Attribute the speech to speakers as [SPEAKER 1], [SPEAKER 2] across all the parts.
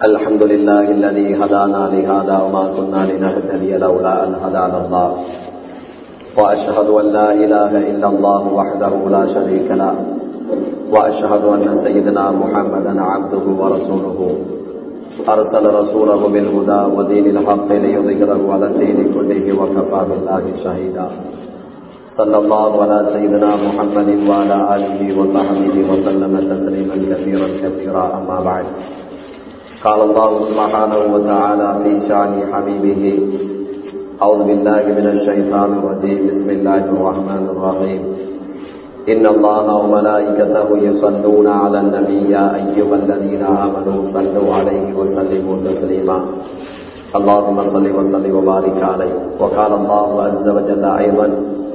[SPEAKER 1] الحمد لله الذي هدانا لهذا وما كنا لنهتدي لولا أن هدانا الله وأشهد أن لا إله إلا الله وحده لا شريك له وأشهد أن سيدنا محمدا عبده ورسوله أرسل رسوله بالهدى ودين الحق ليظهره على الدين كله وكفى بالله شهيدا صلى الله على سيدنا محمد وعلى آله وصحبه وسلم تسليما كثيرا كثيرا أما بعد قال الله سبحانه وتعالى في شان حبيبه أعوذ بالله من الشيطان الرجيم بسم الله الرحمن الرحيم إن الله وملائكته يصلون على النبي يا أيها الذين آمنوا صلوا عليه وسلموا تسليما اللهم صل وسلم وبارك عليه وقال الله عز وجل أيضا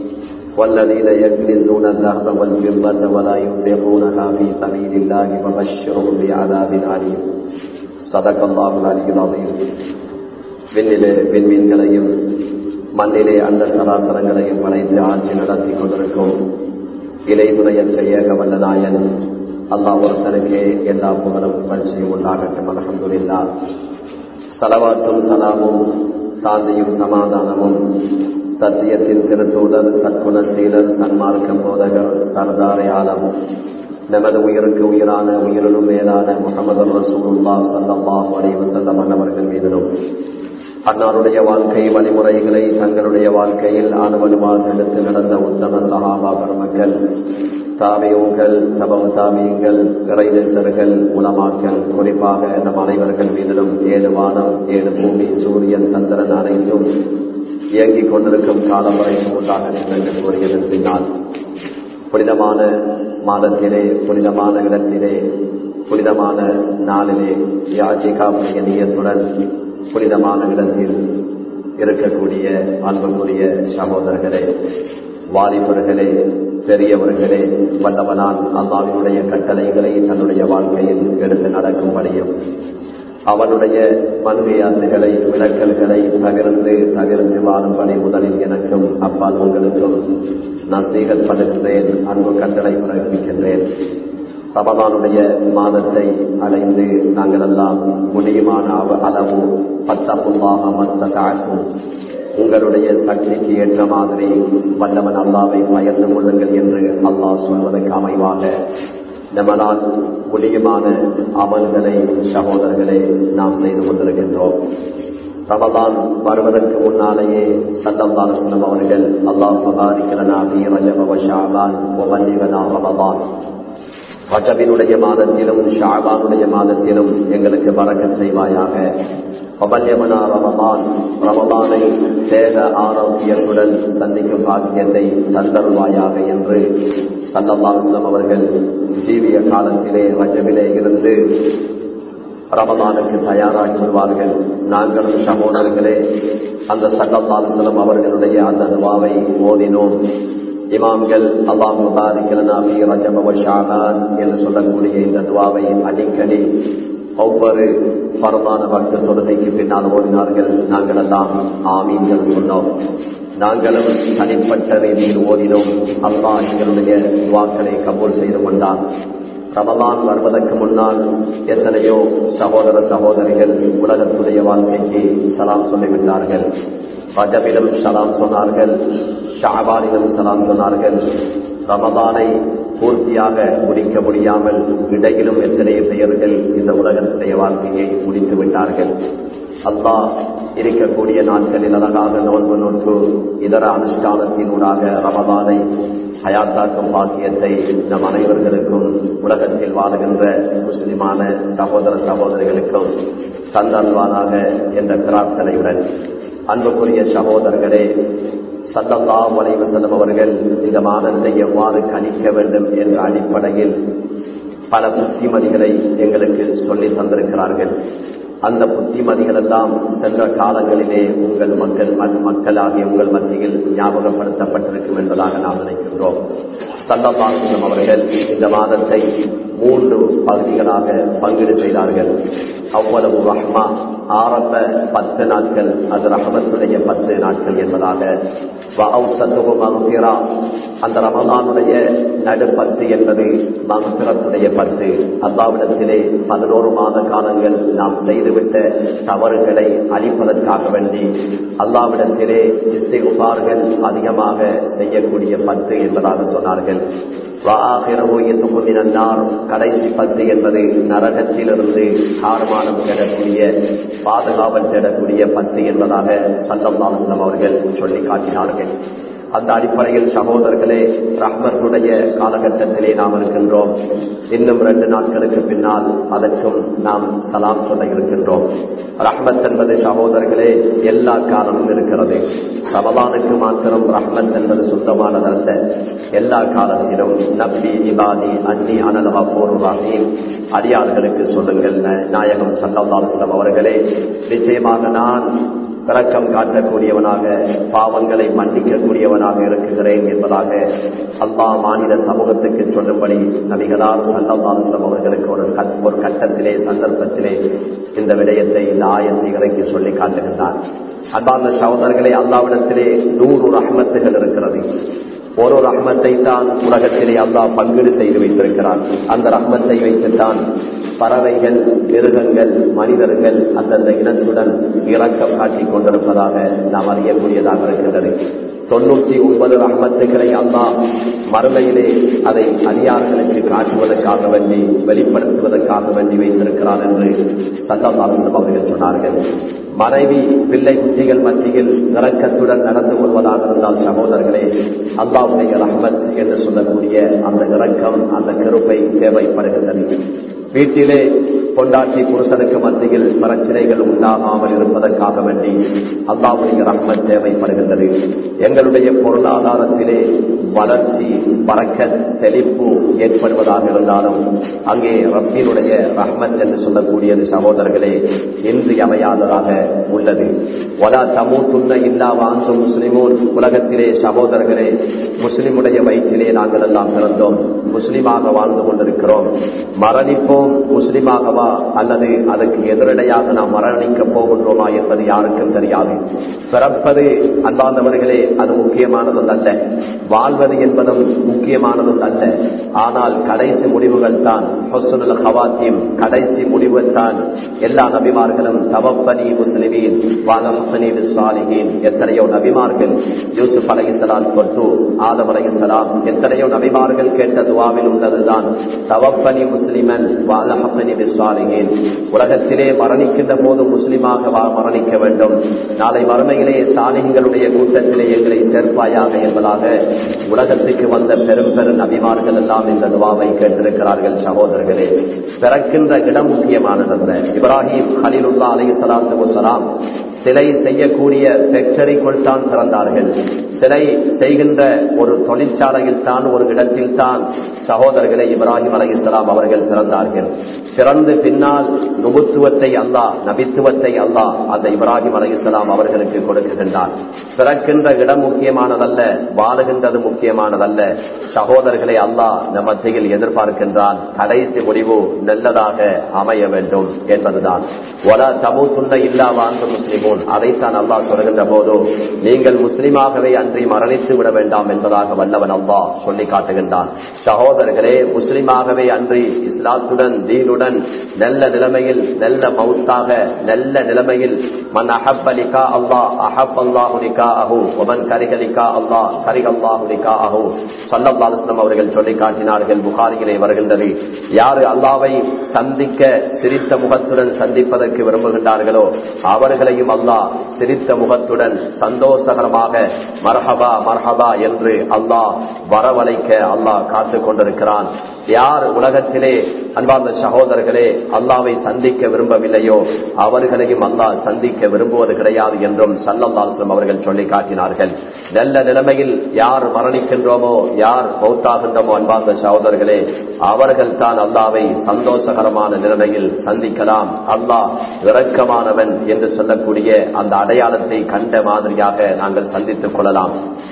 [SPEAKER 1] والذين يكنزون الذهب والفضة ولا ينفقونها في سبيل الله فبشرهم بعذاب عليم صدق الله العلي العظيم விண்ணிலே விண்மீன்களையும் மண்ணிலே அந்த சராசரங்களையும் படைத்து ஆட்சி நடத்தி கொண்டிருக்கும் இலைமுறையற்ற ஏக வல்லநாயன் அல்லா ஒருத்தனுக்கே எல்லா புகழும் புகழ்ச்சியும் உண்டாகட்டும் அலமதுல்லா தலவாற்றும் சலாமும் சாந்தியும் சமாதானமும் சத்தியத்தின் திருத்தூதர் சற்குணசீலர் சன்மார்க்க போதகர் சர்தாரை ஆலம் நமது உயிருக்கு உயிரான உயிரினும் மேலான முகமது ரசூலுல்லா சல்லாஹ் அலைவசல்லம் அன்னவர்கள் மீதிலும் அன்னாருடைய வாழ்க்கை வழிமுறைகளை தங்களுடைய வாழ்க்கையில் அணுவலுவாக எடுத்து நடந்த உத்தம சகாபா பெருமக்கள் தாவியோங்கள் தபவ தாவியங்கள் இறைநெஞ்சர்கள் உலமாக்கல் குறிப்பாக நம் அனைவர்கள் மீதிலும் ஏழு வானம் ஏழு பூமி சூரியன் சந்திரன் அனைத்தும் இயங்கிக் கொண்டிருக்கும் காலம் வரைக்கும் உண்டாக நீங்கள் கூறியதன் பின்னால் புனிதமான மாதத்திலே புனிதமான இடத்திலே புனிதமான நாளிலே யாஜிகாவுடைய நீயத்துடன் புனிதமான இடத்தில் இருக்கக்கூடிய அன்புக்குரிய சகோதரர்களே வாலிபர்களே பெரியவர்களே வல்லவனான் அல்லாவினுடைய கட்டளைகளை தன்னுடைய வாழ்க்கையில் எடுத்து நடக்கும்படியும் அவனுடைய மன்மையாத்துகளை விளக்கல்களை தவிர்த்து தவிர்த்து வாழும்படி முதலில் எனக்கும் அப்பால் உங்களுக்கும் நசீகத் படுகிறேன் அன்பு கட்டளை பிறப்பிக்கின்றேன் ரமதானுடைய மாதத்தை அடைந்து நாங்கள் எல்லாம் முடியுமான அளவு பத்தப்புமாக மத்த காக்கும் உங்களுடைய சக்திக்கு ஏற்ற மாதிரி வல்லவன் அல்லாவை பயந்து கொள்ளுங்கள் என்று அல்லாஹ் சொல்வதற்கு அமைவாக நம்மளால் முடியுமான அமல்களை சகோதரர்களை நாம் செய்து கொண்டிருக்கின்றோம் ரமதான் வருவதற்கு முன்னாலேயே சல்லல்லாஹு சொல்லம் அவர்கள் அல்லாஹ் சுகாரிக்கிறனா பி ரஜப ஷாபான் ஒவல்லிவனா ரமதான் ரஜபினுடைய மாதத்திலும் ஷாபானுடைய மாதத்திலும் எங்களுக்கு பறக்கச் செய்வாயாக பபல்யமனா ரமதான் ரமதானை தேக ஆரோக்கியத்துடன் சந்திக்கும் பாக்கியத்தை தந்தருவாயாக என்று சல்லல்லாஹுலம் அவர்கள் ஜீவிய காலத்திலே ரஜபிலே இருந்து ரமதானுக்கு தயாராகி வருவார்கள் நாங்களும் சகோதரர்களே அந்த சல்லல்லாஹுலம் அவர்களுடைய அந்த துவாவை ஓதினோம் இமாம்கள் அல்லாஹ் முபாரிக்கலனாபி ரஜபவ ஷாபான் என்று சொல்லக்கூடிய இந்த துவாவை அடிக்கடி ஒவ்வொரு பரமான பக்த தொழுகைக்கு பின்னால் ஓடினார்கள் நாங்கள் எல்லாம் ஆமீன்கள் சொன்னோம் நாங்களும் தனிப்பட்ட ரீதியில் ஓடினோம் அல்லா எங்களுடைய துவாக்களை கபூல் செய்து கொண்டான் ரமலான் வருவதற்கு முன்னால் எத்தனையோ சகோதர சகோதரிகள் உலகத்துடைய வாழ்க்கைக்கு சலாம் சொல்லிவிட்டார்கள் ரஜபிலும் சலாம் சொன்னார்கள் ஷாபானிலும் சலாம் சொன்னார்கள் ரமதானை பூர்த்தியாக முடிக்க முடியாமல் இடையிலும் எத்தனைய பெயர்கள் இந்த உலகத்துடைய வாழ்க்கையை முடித்து விட்டார்கள் அல்லாஹ் இருக்கக்கூடிய நாட்களில் அழகாக நோன்பு நோற்று இதர அனுஷ்டானத்தினூடாக ரமதானை ஹயாத்தாக்கும் பாக்கியத்தை நம் அனைவர்களுக்கும் உலகத்தில் வாழுகின்ற முஸ்லிமான சகோதர சகோதரிகளுக்கும் தந்தல்வானாக என்ற பிரார்த்தனையுடன் அன்புக்குரிய சகோதரர்களே சல்லல்லா வலைவசலம் அவர்கள் இந்த மாதத்தை எவ்வாறு கணிக்க வேண்டும் என்ற அடிப்படையில் பல புத்திமதிகளை எங்களுக்கு சொல்லி தந்திருக்கிறார்கள் அந்த புத்திமதிகள் எல்லாம் சென்ற காலங்களிலே உங்கள் மக்கள் மக்களாகிய உங்கள் மத்தியில் ஞாபகப்படுத்தப்பட்டிருக்கும் என்பதாக நாம் நினைக்கின்றோம் சல்லபாசனம் அவர்கள் இந்த மாதத்தை மூன்று பகுதிகளாக பங்கீடு செய்தார்கள் அவ்வளவு ரஹ்மா ஆரம்ப பத்து நாட்கள் அது ரஹமத்துடைய பத்து நாட்கள் என்பதாக அந்த ரமதானுடைய நடுப்பத்து என்பது மகசிரத்துடைய பத்து அல்லாவிடத்திலே பதினோரு மாத காலங்கள் நாம் செய்துவிட்ட தவறுகளை அழிப்பதற்காக வேண்டி அல்லாவிடத்திலே இசைகுபார்கள் அதிகமாக செய்யக்கூடிய பத்து என்பதாக சொன்னார்கள் கடைசி பத்து என்பது நரகத்திலிருந்து காரமானம் தேடக்கூடிய பாதுகாவல் தேடக்கூடிய பத்து என்பதாக சந்தம் அவர்கள் சொல்லி காட்டினார்கள் அந்த அடிப்படையில் சகோதரர்களே ரஹ்மத்துடைய காலகட்டத்திலே நாம் இருக்கின்றோம் இன்னும் ரெண்டு நாட்களுக்கு பின்னால் அதற்கும் நாம் சலாம் சொல்ல இருக்கின்றோம் ரஹ்மத் என்பது சகோதரர்களே எல்லா காலமும் இருக்கிறது ரமலானுக்கு மாத்திரம் ரஹ்மத் என்பது சொந்தமானதல்ல எல்லா காலத்திலும் நபி இபாதி அன்னி அனலவா போர்வாகியும் அடியார்களுக்கு சொல்லுங்கள் நாயகம் சல்லாஸ்லம் அவர்களே நிச்சயமாக நான் இரக்கம் காட்டக்கூடியவனாக பாவங்களை மன்னிக்கக்கூடியவனாக இருக்குகிறேன் என்பதாக அல்லா மாநில சமூகத்துக்கு சொல்லும்படி நபிகளார் சல்லாஸ்லம் அவர்களுக்கு ஒரு ஒரு கட்டத்திலே சந்தர்ப்பத்திலே இந்த விடயத்தை இந்த ஆயத்தை இறக்கி சொல்லி காட்டுகின்றார் அன்பார்ந்த சகோதரர்களே அல்லாவிடத்திலே நூறு ரஹ்மத்துகள் இருக்கிறது ஒரு ரஹ்மத்தை தான் உலகத்திலே அல்லா பங்கீடு செய்து வைத்திருக்கிறார் அந்த ரஹ்மத்தை வைத்துத்தான் பறவைகள் மிருகங்கள் மனிதர்கள் அந்தந்த இனத்துடன் இறக்கம் காட்டிக் கொண்டிருப்பதாக நாம் அறியக்கூடியதாக இருக்கின்றது தொண்ணூற்றி ஒன்பது ரஹ்மத்துக்களை அல்லா மறுமையிலே அதை அடியார்களுக்கு காட்டுவதற்காக வேண்டி வெளிப்படுத்துவதற்காக வேண்டி வைத்திருக்கிறார் என்று சந்தமாசம் அவர்கள் சொன்னார்கள் மனைவி பிள்ளை குட்டிகள் மத்தியில் இறக்கத்துடன் நடந்து கொள்வதாக இருந்தால் சகோதரர்களே அல்லாவுடைய ரஹ்மத் என்று சொல்லக்கூடிய அந்த இறக்கம் அந்த கருப்பை தேவைப்படுகின்றது வீட்டிலே கொண்டாட்டி புருஷனுக்கு மத்தியில் பிரச்சனைகள் உண்டாகாமல் இருப்பதற்காக வேண்டி அல்லாவுடைய ரஹ்மத் தேவைப்படுகின்றது எங்களுடைய பொருளாதாரத்திலே வளர்ச்சி பறக்க செழிப்பு ஏற்படுவதாக இருந்தாலும் அங்கே ரப்பினுடைய ரஹ்மத் என்று சொல்லக்கூடியது சகோதரர்களே இன்றியமையாததாக உள்ளது ஒலா தமு துண்ண இல்லா வாழ்ந்த முஸ்லிமோன் உலகத்திலே சகோதரர்களே முஸ்லிமுடைய வயிற்றிலே நாங்கள் எல்லாம் பிறந்தோம் முஸ்லிமாக வாழ்ந்து கொண்டிருக்கிறோம் மரணிப்போம் முஸ்லிமாகவா அல்லது அதற்கு எதிரடையாக நாம் மரணிக்க போகின்றோமா என்பது யாருக்கும் தெரியாது பிறப்பது அன்பார்ந்தவர்களே அது முக்கியமானதும் அல்ல வாழ்வது என்பதும் முக்கியமானதும் அல்ல ஆனால் கடைசி முடிவுகள் தான் ஹவாத்தியம் கடைசி முடிவுகள் தான் எல்லா நபிமார்களும் தவப்பனி முஸ்லிமீன் வாலஹசனி சாலிஹீன் எத்தனையோ நபிமார்கள் யூசுப் அலையலாம் கொண்டு ஆதம் அலையலாம் எத்தனையோ நபிமார்கள் கேட்ட துவாவில் உள்ளதுதான் தவப்பனி முஸ்லிமன் வாலஹசனி சாலிஹீன் உலகத்திலே மரணிக்கின்ற போது முஸ்லிமாக மரணிக்க வேண்டும் நாளை மறுமையிலே சாலிகளுடைய கூட்டத்திலே எங்களை சேர்ப்பாயாக என்பதாக உலகத்துக்கு வந்த பெரும் பெரும் நபிமார்கள் எல்லாம் இந்த துவாவை கேட்டிருக்கிறார்கள் சகோதரர்களே பிறக்கின்ற இடம் முக்கியமானதல்ல இப்ராஹிம் ஹலிலுல்லா அலி சலாத்து வலாம் சிலை செய்யக்கூடிய ஃபேக்டரிக்குள் தான் பிறந்தார்கள் சிலை செய்கின்ற ஒரு தொழிற்சாலையில் தான் ஒரு இடத்தில் தான் சகோதரர்களை இப்ராஹிம் அலி இஸ்லாம் அவர்கள் பிறந்தார்கள் பிறந்து பின்னால் நுபுத்துவத்தை அல்லா நபித்துவத்தை அல்லா அந்த இப்ராஹிம் அலி இஸ்லாம் அவர்களுக்கு கொடுக்குகின்றார் பிறக்கின்ற இடம் முக்கியமானதல்ல வாழுகின்றது முக்கியமானதல்ல சகோதரர்களை அல்லா மத்தியில் எதிர்பார்க்கின்றான் கடைசி முடிவு நல்லதாக அமைய வேண்டும் என்பதுதான் ஒல தமு துண்ண இல்லா வாழ்ந்த முஸ்லிமோன் அதைத்தான் அல்லா சொல்கின்ற போது நீங்கள் முஸ்லிமாகவே அன்றி மரணித்து விட வேண்டாம் என்பதாக வல்லவன் அல்லா சொல்லி காட்டுகின்றான் சகோதரர்களே முஸ்லிமாகவே அன்றி இஸ்லாத்துடன் தீனுடன் நல்ல நிலைமையில் நல்ல மவுத்தாக நல்ல நிலைமையில் மன் அஹப்பலிகா அல்லா அஹப் அல்லாஹுலிகா அஹு ஒமன் கரிகலிகா அல்லா கரிகல்லாஹுலிகா அஹு சல்லல்லாஸ்லம் அவர்கள் சொல்லி காட்டினார்கள் புகாரியிலே வருகின்றது யாரு அல்லாவை சந்திக்க சிரித்த முகத்துடன் சந்திப்பதற்கு விரும்புகின்றார்களோ அவர்களையும் அல்லாஹ் சிரித்த முகத்துடன் சந்தோஷகரமாக மர்ஹபா மர்ஹபா என்று அல்லாஹ் வரவழைக்க அல்லாஹ் காத்துக் கொண்டிருக்கிறான் யார் உலகத்திலே அன்பார்ந்த சகோதரர்களே அல்லாவை சந்திக்க விரும்பவில்லையோ அவர்களையும் அல்லாஹ் சந்திக்க விரும்புவது கிடையாது என்றும் சல்லல்லாஸ்லம் அவர்கள் சொல்லி காட்டினார்கள் நல்ல நிலைமையில் யார் மரணிக்கின்றோமோ யார் மௌத்தாகின்றோமோ அன்பார்ந்த சகோதரர்களே அவர்கள் தான் அல்லாவை சந்தோஷகரமான நிலைமையில் சந்திக்கலாம் அல்லாஹ் இரக்கமானவன் என்று சொல்லக்கூடிய அந்த அடையாளத்தை கண்ட மாதிரியாக நாங்கள் சந்தித்துக் கொள்ளலாம்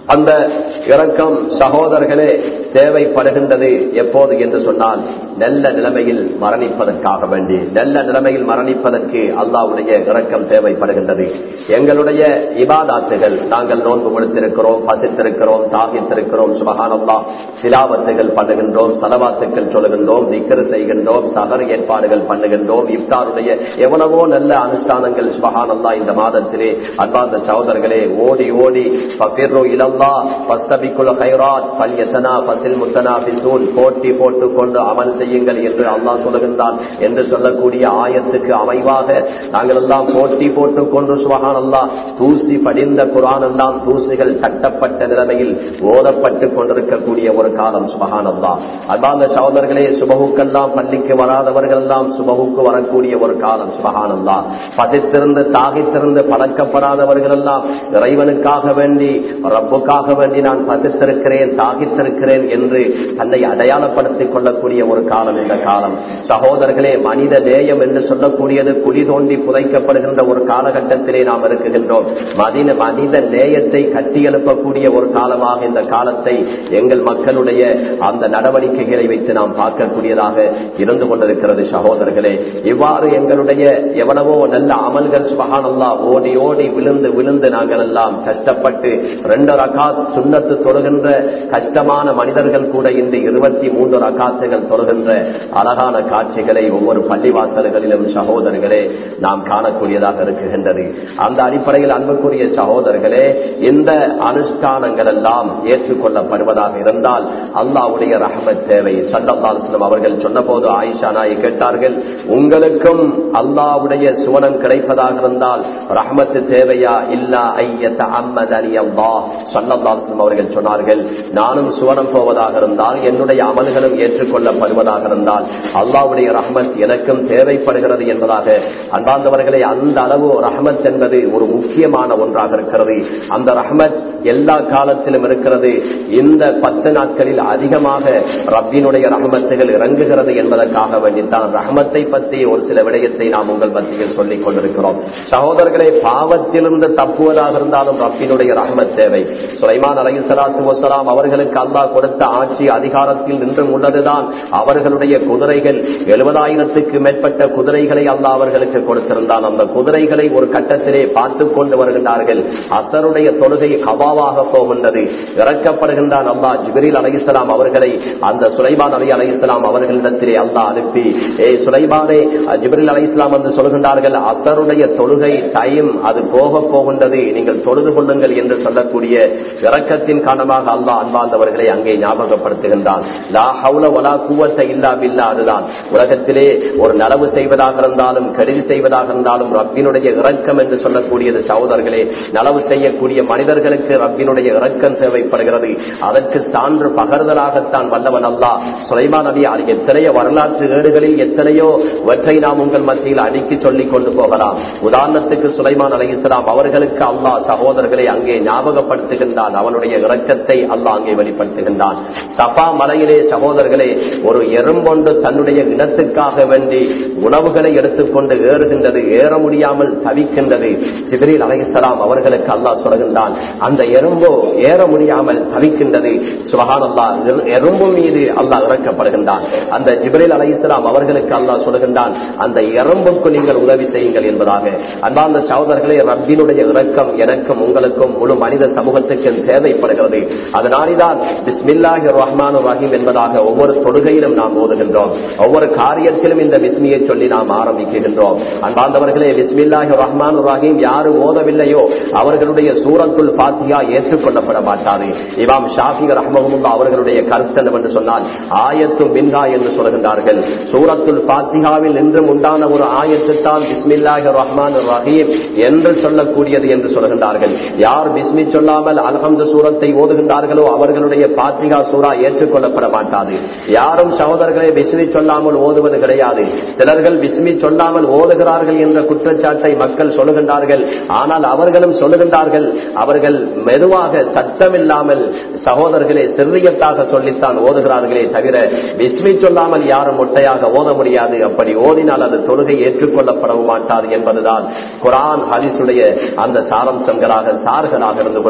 [SPEAKER 1] அந்த இரக்கம் சகோதரர்களே தேவைப்படுகின்றது எப்போது என்று சொன்னால் நல்ல நிலைமையில் மரணிப்பதற்காக வேண்டி நல்ல நிலைமையில் மரணிப்பதற்கு அல்லாவுடைய இரக்கம் தேவைப்படுகின்றது எங்களுடைய இபாதாத்துகள் நாங்கள் நோன்பு கொடுத்திருக்கிறோம் பசித்திருக்கிறோம் தாகித்திருக்கிறோம் சுபகானல்லா சிலாவத்துகள் பண்ணுகின்றோம் சலவாத்துக்கள் சொல்லுகின்றோம் திக்கரு செய்கின்றோம் சகர் ஏற்பாடுகள் பண்ணுகின்றோம் இப்தாருடைய எவ்வளவோ நல்ல அனுஷ்டானங்கள் சுபகானல்லா இந்த மாதத்திலே அன்பார்ந்த சகோதரர்களே ஓடி ஓடி பபிர்ரு இலல்லா பஸ்தபிக்குல் ஹைராத் பல்யசனா பசில் முத்தனா பிசூன் போட்டி போட்டுக் கொண்டு அமல் செய்யுங்கள் என்று அல்லாஹ் சொல்லுகின்றான் என்று சொல்லக்கூடிய ஆயத்துக்கு அமைவாக நாங்கள் எல்லாம் போட்டி போட்டுக் கொண்டு சுபகான் அல்லா தூசி படிந்த குரான் எல்லாம் தூசிகள் தட்டப்பட்ட நிலைமையில் ஓதப்பட்டுக் கொண்டிருக்கக்கூடிய ஒரு காலம் சுபகான் அல்லா அன்பார்ந்த சகோதரர்களே சுபகுக்கெல்லாம் பள்ளிக்கு வராதவர்கள் எல்லாம் சுபகுக்கு வரக்கூடிய ஒரு காலம் சுபகான் அல்லா பசித்திருந்து தாகித்திருந்து பழக்கப்படாதவர்கள் எல்லாம் இறைவனுக்காக வேண்டி ரப்புக்காக வேண்டி நான் பசித்திருக்கிறேன் தாகித்திருக்கிறேன் என்று தன்னை அடையாளப்படுத்திக் கொள்ளக்கூடிய ஒரு காலம் இந்த காலம் சகோதரர்களே மனித நேயம் என்று சொல்லக்கூடியது குழி தோண்டி புதைக்கப்படுகின்ற ஒரு காலகட்டத்திலே நாம் இருக்குகின்றோம் மனித மனித நேயத்தை கட்டி எழுப்பக்கூடிய ஒரு காலமாக இந்த காலத்தை எங்கள் மக்களுடைய அந்த நடவடிக்கைகளை வைத்து நாம் பார்க்கக்கூடியதாக இருந்து கொண்டிருக்கிறது சகோதரர்களே இவ்வாறு எங்களுடைய எவ்வளவோ நல்ல அமல்கள் சுபகானல்லா ஓடி ஓடி விழுந்து விழுந்து நாங்கள் எல்லாம் கஷ்டப்பட்டு ரெண்டு ரகாத் சுண்ணத்து தொழுகின்ற கஷ்டமான மனிதர்கள் கூட இந்த இருபத்தி மூன்று ரகாத்துகள் தொழுகின்ற அழகான காட்சிகளை ஒவ்வொரு பள்ளிவாசல்களிலும் சகோதரர்களே நாம் காணக்கூடியதாக இருக்குகின்றது அந்த அடிப்படையில் அன்புக்குரிய சகோதரர்களே இந்த அனுஷ்டானங்கள் எல்லாம் ஏற்றுக்கொள்ளப்படுவதாக இருந்தால் அல்லாவுடைய ரஹமத் தேவை சல்லல்லாஸ்லம் அவர்கள் சொன்ன போது ஆயிஷா நாயை கேட்டார்கள் உங்களுக்கும் அல்லாவுடைய சுவனம் கிடைப்பதாக இருந்தால் ரஹமத்து தேவையா இல்லா ஐயத்த அம்மது அலி அல்லா சல்லல்லாஸ்லம் அவர்கள் சொன்னார்கள் நானும் சுவனம் போவதாக இருந்தால் என்னுடைய அமல்களும் ஏற்றுக்கொள்ளப்படுவதாக இருந்தால் அல்லாவுடைய ரஹமத் எனக்கும் தேவைப்படுகிறது என்பதாக அன்பார்ந்தவர்களே அந்த அளவு ரஹமத் என்பது ஒரு முக்கியமான ஒன்றாக இருக்கிறது அந்த ரஹமத் எல்லா காலத்திலும் இருக்கிறது இந்த பத்து நாட்களில் அதிகமாக ரப்பினுடைய ரஹமத்துகள் இறங்குகிறது என்பதற்காக வேண்டித்தான் ரஹமத்தை பற்றி ஒரு சில விடயத்தை நாம் உங்கள் மத்தியில் சொல்லிக் கொண்டிருக்கிறோம் சகோதரர்களே பாவத்திலிருந்து தப்புவதாக இருந்தாலும் ரப்பினுடைய ரஹமத் தேவை சுலைமான் அலி சலாத்து வசலாம் அவர்களுக்கு அல்லாஹ் கொடுத்த ஆட்சி அதிகாரத்தில் நின்றும் உள்ளதுதான் அவர்களுடைய குதிரைகள் எழுபதாயிரத்துக்கு மேற்பட்ட குதிரைகளை அல்லாஹ் அவர்களுக்கு கொடுத்திருந்தான் அந்த குதிரைகளை ஒரு கட்டத்திலே பார்த்து கொண்டு வருகின்றார்கள் அசருடைய தொழுகை கபாவாக போகின்றது இறக்கப்படுகின்றான் அல்லா ஜிபிரில் அலையுசலாம் அவர்களை அந்த சுலைமான் அலி அலையுசலாம் அவர்களிடத்திலே அல்லாஹ் அனுப்பி ஏ சுலைமானே ஜிபிரில் அலி இஸ்லாம் வந்து சொல்கின்றார்கள் அசருடைய தொழுகை டைம் அது போக போகின்றது நீங்கள் தொழுது கொள்ளுங்கள் என்று சொல்லக்கூடிய இறக்கத்தின் காரணமாக அல்லாஹ் அன்பார்ந்தவர்களை அங்கே ஞாபகப்படுத்துகின்றான் லா ஹவுல வலா கூவத்தை இல்லா பில்லா அதுதான் உலகத்திலே ஒரு நலவு செய்வதாக இருந்தாலும் கருதி செய்வதாக இருந்தாலும் ரப்பினுடைய இறக்கம் என்று சொல்லக்கூடியது சகோதரர்களே நலவு செய்யக்கூடிய மனிதர்களுக்கு ரப்பினுடைய இறக்கம் தேவைப்படுகிறது அதற்கு சான்று பகர்தலாகத்தான் வல்லவன் அல்லா சுலைமான் நபி அது எத்தனையோ வரலாற்று ஏடுகளில் எத்தனையோ வற்றை நாம் உங்கள் மத்தியில் அடுக்கி சொல்லிக் கொண்டு போகலாம் உதாரணத்துக்கு சுலைமான் அலி இஸ்லாம் அவர்களுக்கு அல்லாஹ் சகோதரர்களை அங்கே ஞாபகப்படுத்துகின்றான் அவனுடைய இறக்கத்தை அல்லாஹ் அங்கே வெளிப்படுத்துகின்றான் சபா மலையிலே சகோதரர்களே ஒரு எறும்பொண்டு தன்னுடைய இனத்துக்காக வேண்டி உணவுகளை எடுத்துக்கொண்டு ஏறுகின்றது ஏற முடியாமல் தவிக்கின்றது சிபிரில் அலைசலாம் அவர்களுக்கு அல்லாஹ் சொல்கின்றான் அந்த எறும்போ ஏற முடியாமல் தவிக்கின்றது சுபகானல்லா எறும்பு மீது அல்லாஹ் இறக்கப்படுகின்றான் அந்த ஜிப்ரில் அலைசலாம் அவர்களுக்கு அல்லாஹ் சொல்கின்றான் அந்த எறும்புக்கு நீங்கள் உதவி செய்யுங்கள் என்பதாக அன்பார்ந்த சகோதரர்களே ரப்பினுடைய இறக்கம் எனக்கும் உங்களுக்கும் முழு மனித சமூகத்துக்கு தேவைப்படுகிறது அதனால்தான் பிஸ்மில்லாஹி ரஹ்மான் ரஹீம் என்பதாக ஒவ்வொரு தொழுகையிலும் நாம் ஓதுகின்றோம் ஒவ்வொரு காரியத்திலும் இந்த விஸ்மியை சொல்லி நாம் ஆரம்பிக்கின்றோம் அன்பார்ந்தவர்களே பிஸ்மில்லாஹி ரஹ்மான் ரஹீம் யாரு ஓதவில்லையோ அவர்களுடைய சூரத்துல் பாத்தியா ஏற்றுக்கொள்ளப்பட மாட்டாது இமாம் ஷாஃபி ரஹ்மஹமுல்லா அவர்களுடைய கருத்து என்று சொன்னால் ஆயத்தும் மின்ஹா என்று சொல்கின்றார்கள் சூரத்துல் பாத்திகாவில் இன்றும் உண்டான ஒரு ஆயத்து தான் பிஸ்மில்லாஹி ரஹ்மான் ரஹீம் என்று சொல்லக்கூடியது என்று சொல்கின்றார்கள் யார் பிஸ்மி சொல்லாமல் அல்ஹம்து சூரத்தை ஓதுகின்றார்களோ அவர்களுடைய பாத்திகா சூரா ஏற்றுக்கொள்ளப்பட மாட்டாது யாரும் சகோதரர்களை பிஸ்மி சொல்லாமல் ஓதுவது கிடையாது சிலர்கள் பிஸ்மி சொல்லாமல் ஓதுகிறார்கள் என்ற குற்றச்சாட்டை மக்கள் சொல்லுகின்றார்கள் ஆனால் அவர்களும் சொல்லுகின்றார்கள் அவர்கள் மெதுவாக சத்தமில்லாமல் சகோதரர்களே சிறியத்தாக சொல்லித்தான் ஓதுகிறார்களே தவிர பிஸ்மி சொல்லாமல் யாரும் மொட்டையாக ஓத முடியாது அப்படி ஓதினால் அது தொழுகை ஏற்றுக்கொள்ளப்படவும் மாட்டாது என்பதுதான் குரான் ஹரிசுடைய அந்த சாரம்சங்களாக சார்களாக இருந்து கொண்டிருக்கிறது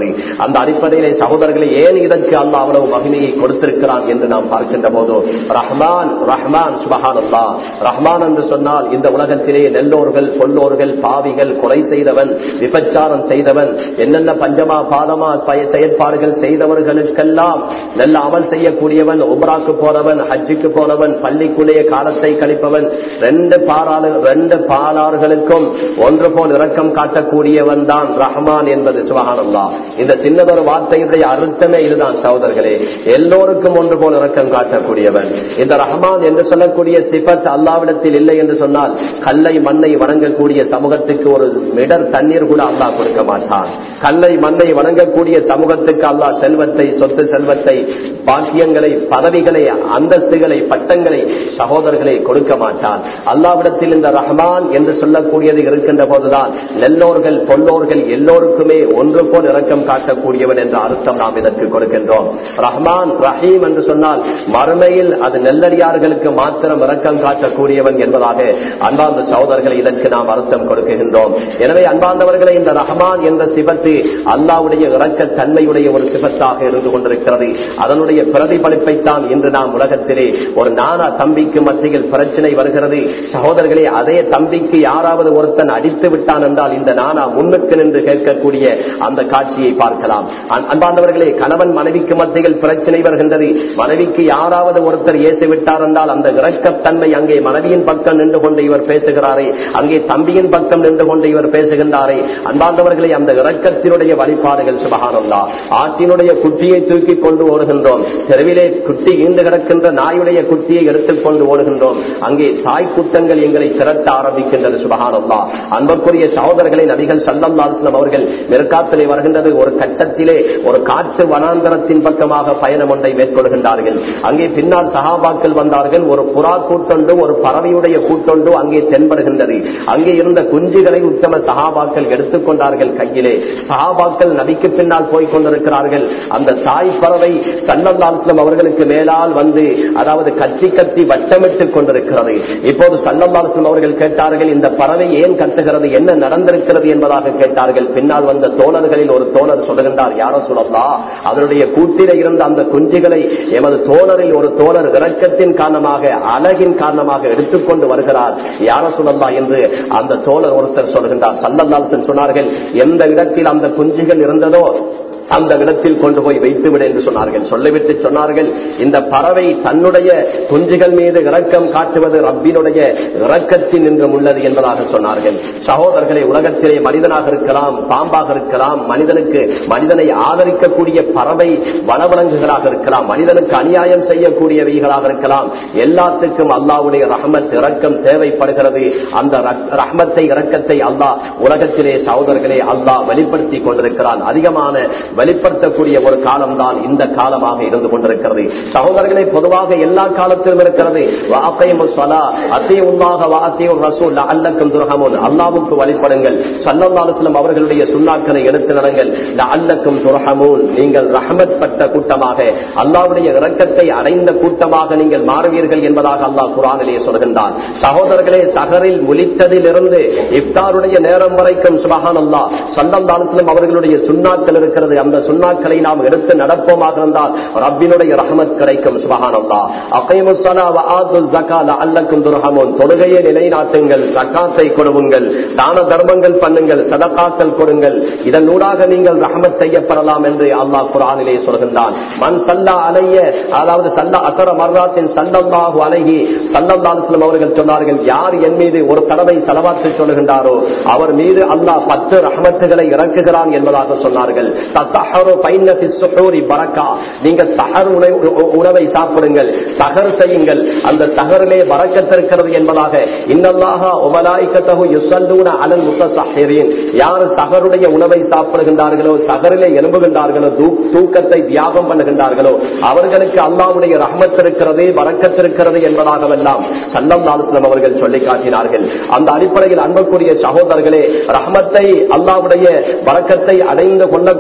[SPEAKER 1] இருக்கிறது அந்த அடிப்படையிலே சகோதரர்களை ஏன் இதற்கு அல்லா அவ்வளவு மகிமையை கொடுத்திருக்கிறான் என்று நாம் பார்க்கின்ற போது ரஹ்மான் ரஹ்மான் சுபஹான் அல்லா ரஹ்மான் என்று சொன்னால் இந்த உலகத்திலே நெல்லோர்கள் பொல்லோர்கள் பாவிகள் கொலை செய்தவன் விபச்சாரம் செய்தவன் என்னென்ன பஞ்சமா பாதமா பய- செயற்பாடுகள் செய்தவர்களுக்கெல்லாம் நல்ல அமல் செய்யக்கூடியவன் உம்ராக்கு போனவன் ஹஜ்ஜுக்கு போனவன் பள்ளிக்குள்ளேயே காலத்தை கழிப்பவன் ரெண்டு பாலாளு ரெண்டு பாலார்களுக்கும் ஒன்று போல் இரக்கம் காட்டக்கூடியவன் தான் ரஹ்மான் என்பது சுபஹானல்லா இந்த சின்னதொரு வார்த்தையுடைய அர்த்தமே இதுதான் சகோதரர்களே எல்லோருக்கும் ஒன்று போல் இரக்கம் காட்டக்கூடியவன் இந்த ரஹ்மான் என்று சொல்லக்கூடிய சிபத் அல்லாவிடத்தில் இல்லை என்று சொன்னால் கல்லை மண்ணை வணங்கக்கூடிய சமூகத்துக்கு ஒரு மிடர் தண்ணீர் கூட அல்லாஹ் கொடுக்க மாட்டான் கல்லை மண்ணை வணங்கக்கூடிய சமூகத்துக்கு அல்லாஹ் செல்வத்தை சொத்து செல்வத்தை பாக்கியங்களை பதவிகளை அந்தஸ்துகளை பட்டங்களை சகோதரர்களை கொடுக்க மாட்டான் அல்லாவிடத்தில் இந்த ரஹ்மான் என்று சொல்லக்கூடியது இருக்கின்ற போதுதான் நெல்லோர்கள் பொல்லோர்கள் எல்லோருக்குமே ஒன்று போல் இரக்கம் காட்டக்கூடியவன் என்ற அர்த்தம் நாம் இதற்கு கொடுக்கின்றோம் ரஹ்மான் ரஹீம் என்று சொன்னால் மறுமையில் அது நெல்லடியார்களுக்கு மாத்திரம் இரக்கம் காட்டக்கூடியவன் என்பதாக அன்பார்ந்த சகோதரர்களை இதற்கு நாம் அர்த்தம் கொடுக்கின்றோம் எனவே அன்பார்ந்தவர்களை இந்த ரஹ்மான் என்ற சிபத்து அல்லாவுடைய இரக்க தன்மையுடைய ஒரு சிபத்தாக இருந்து கொண்டிருக்கிறது அதனுடைய பிரதிபலிப்பைத்தான் இன்று நாம் உலகத்திலே ஒரு நானா தம்பிக்கு மத்தியில் பிரச்சனை வருகிறது சகோதரர்களே அதே தம்பிக்கு யாராவது ஒருத்தன் அடித்து விட்டான் என்றால் இந்த நானா முன்னுக்கு நின்று கேட்கக்கூடிய அந்த காட்சியை பார்க்கலாம் அன்- அன்பார்ந்தவர்களே கணவன் மனைவிக்கு மத்தியில் பிரச்சனை வருகின்றது மனைவிக்கு யாராவது ஒருத்தர் ஏசி விட்டார் என்றால் அந்த இரக்கத்தன்மை அங்கே மனைவியின் பக்கம் நின்று கொண்டு இவர் பேசுகிறாரே அங்கே தம்பியின் பக்கம் நின்று கொண்டு இவர் பேசுகின்றாரே அன்பார்ந்தவர்களே அந்த இரக்கத்தினுடைய வழிபாடுகள் சுபகானந்தா ஆற்றினுடைய குட்டியை தூக்கி கொண்டு ஓடுகின்றோம் தெருவிலே குட்டி ஈண்டு கிடக்கின்ற நாயுடைய குட்டியை எடுத்துக்கொண்டு ஓடுகின்றோம் அங்கே தாய் குத்தங்கள் எங்களை திரட்ட ஆரம்பிக்கின்றது சுபகானந்தா அன்புக்குரிய சகோதரர்களை நபிகள் சல்லல்லாஸ்லம் அவர்கள் நெருக்காத்திலே வருகின்றது ஒரு கட்டத்திலே ஒரு காற்று வனாந்தரத்தின் பக்கமாக பயணம் ஒன்றை மேற்கொள்கின்றார்கள் அங்கே பின்னால் சகாபாக்கள் வந்தார்கள் ஒரு புறா கூட்டொண்டு ஒரு பறவையுடைய கூட்டொண்டு அங்கே தென்படுகின்றது அங்கே இருந்த குஞ்சுகளை உத்தம சகாபாக்கள் எடுத்துக்கொண்டார்கள் கையிலே சகாபாக்கள் நபிக்கு பின்னால் போய் கொண்டிருக்கிறார்கள் அந்த தாய் பறவை சல்லல்லாஸ்லம் அவர்களுக்கு மேலால் வந்து அதாவது கத்தி கத்தி வட்டமிட்டுக் கொண்டிருக்கிறது இப்போது சல்லல்லாஸ்லம் அவர்கள் கேட்டார்கள் இந்த பறவை ஏன் கத்துகிறது என்ன நடந்திருக்கிறது என்பதாக கேட்டார்கள் பின்னால் வந்த தோழர்களில் ஒரு தோழர் சொல்லுகின்றார் யாரோ சொல்லலாம் அதனுடைய கூட்டில இருந்த அந்த குஞ்சுகளை எமது தோழரில் ஒரு தோழர் இறக்கத்தின் காரணமாக அழகின் காரணமாக எடுத்துக்கொண்டு வருகிறார் யார சொல்லலாம் என்று அந்த தோழர் ஒருத்தர் சொல்கின்றார் சல்லல்லாசன் சொன்னார்கள் எந்த இடத்தில் அந்த குஞ்சுகள் இருந்ததோ அந்த இடத்தில் கொண்டு போய் வைத்துவிடு என்று சொன்னார்கள் சொல்லிவிட்டு சொன்னார்கள் இந்த பறவை தன்னுடைய குஞ்சுகள் மீது இரக்கம் காட்டுவது ரப்பினுடைய இரக்கத்தின் என்றும் உள்ளது என்பதாக சொன்னார்கள் சகோதரர்களை உலகத்திலே மனிதனாக இருக்கலாம் பாம்பாக இருக்கலாம் மனிதனுக்கு மனிதனை ஆதரிக்கக்கூடிய பறவை வனவிலங்குகளாக இருக்கலாம் மனிதனுக்கு அநியாயம் செய்யக்கூடியவைகளாக இருக்கலாம் எல்லாத்துக்கும் அல்லாவுடைய ரஹமத் இரக்கம் தேவைப்படுகிறது அந்த ரக்- ரஹ்மத்தை இரக்கத்தை அல்லாஹ் உலகத்திலே சகோதரர்களே அல்லாஹ் வெளிப்படுத்தி கொண்டிருக்கிறான் அதிகமான வெளிப்படுத்தக்கூடிய ஒரு காலம்தான் இந்த காலமாக இருந்து கொண்டிருக்கிறது சகோதரர்களே பொதுவாக எல்லா காலத்திலும் இருக்கிறது வஅகீமுஸ் ஸலா, அத்தீஉல்லாஹ வஅத்தீஉர் ரசூல் லஅல்லக்கும் துர்ஹமூன். அல்லாஹ்வுக்கு வழிபடுங்கள் ஸல்லல்லாஹு அலைஹி வஸல்லம் அவர்களுடைய சுன்னாக்களை எடுத்து நடங்கள் லஅல்லக்கும் துர்ஹமூன். நீங்கள் ரஹமத் பட்ட கூட்டமாக அல்லாஹ்வுடைய இரக்கத்தை அடைந்த கூட்டமாக நீங்கள் மாறுவீர்கள் என்பதாக அல்லாஹ் குர்ஆனிலே சொல்கின்றான் சகோதரர்களே சகரில் முழித்ததிலிருந்து இஃப்தாருடைய நேரம் வரைக்கும் சுபஹானல்லாஹ் ஸல்லல்லாஹு அலைஹி வஸல்லம் அவர்களுடைய சுன்னாக்கள் இருக்கிறது அந்த சுன்னாக்களை நாம் எடுத்து நடப்போமாக இருந்தால் ரப்பினுடைய ரஹமத் கிடைக்கும் சுபஹானல்லா அகைமுஸ் ஸலா வ ஆத்துஸ் ஸகா லஅல்லக்கும் துர்ஹமூன் தொழுகையை நிலைநாட்டுங்கள் ஜகாத்தை கொடுங்கள் தான தர்மங்கள் பண்ணுங்கள் சதகாக்கள் கொடுங்கள் இதன் ஊடாக நீங்கள் ரஹமத் செய்யப்படலாம் என்று அல்லாஹ் குர்ஆனிலே சொல்கின்றான் மன் சல்லா அலைய அதாவது சல்லா அசர மர்ராத்தின் சல்லல்லாஹு அலைஹி சல்லல்லாஹு அலைஹி வஸல்லம் அவர்கள் சொன்னார்கள் யார் என் மீது ஒரு தடவை செலவாத்து சொல்லுகின்றாரோ அவர் மீது அல்லாஹ் பத்து ரஹமத்துகளை இறக்குகிறான் என்பதாக சொன்னார்கள் தத்தஹரு பைன்ன ஃபிஸ் சுஹூரி பரக்கா நீங்க சஹர் உணவு- உணவை சாப்பிடுங்கள் சஹர் செய்யுங்கள் அந்த சஹரிலே பரக்கத்திருக்கிறது என்பதாக இன்னல்லாஹா உமலாய்க்கத்தகு யுசல்லூன அலல் முத்தசஹிரீன் யார் சஹருடைய உணவை சாப்பிடுகின்றார்களோ சஹரிலே எழும்புகின்றார்களோ தூ- தூக்கத்தை தியாகம் பண்ணுகின்றார்களோ அவர்களுக்கு அல்லாஹ்வுடைய ரஹமத் இருக்கிறது பரக்கத் இருக்கிறது என்பதாகவெல்லாம் சல்லம் நாலுஸ்லம் அவர்கள் சொல்லி காட்டினார்கள் அந்த அடிப்படையில் அன்புக்குரிய சகோதரர்களே ரஹமத்தை அல்லாஹ்வுடைய பரக்கத்தை அடைந்து கொள்ளக்கூடியதில்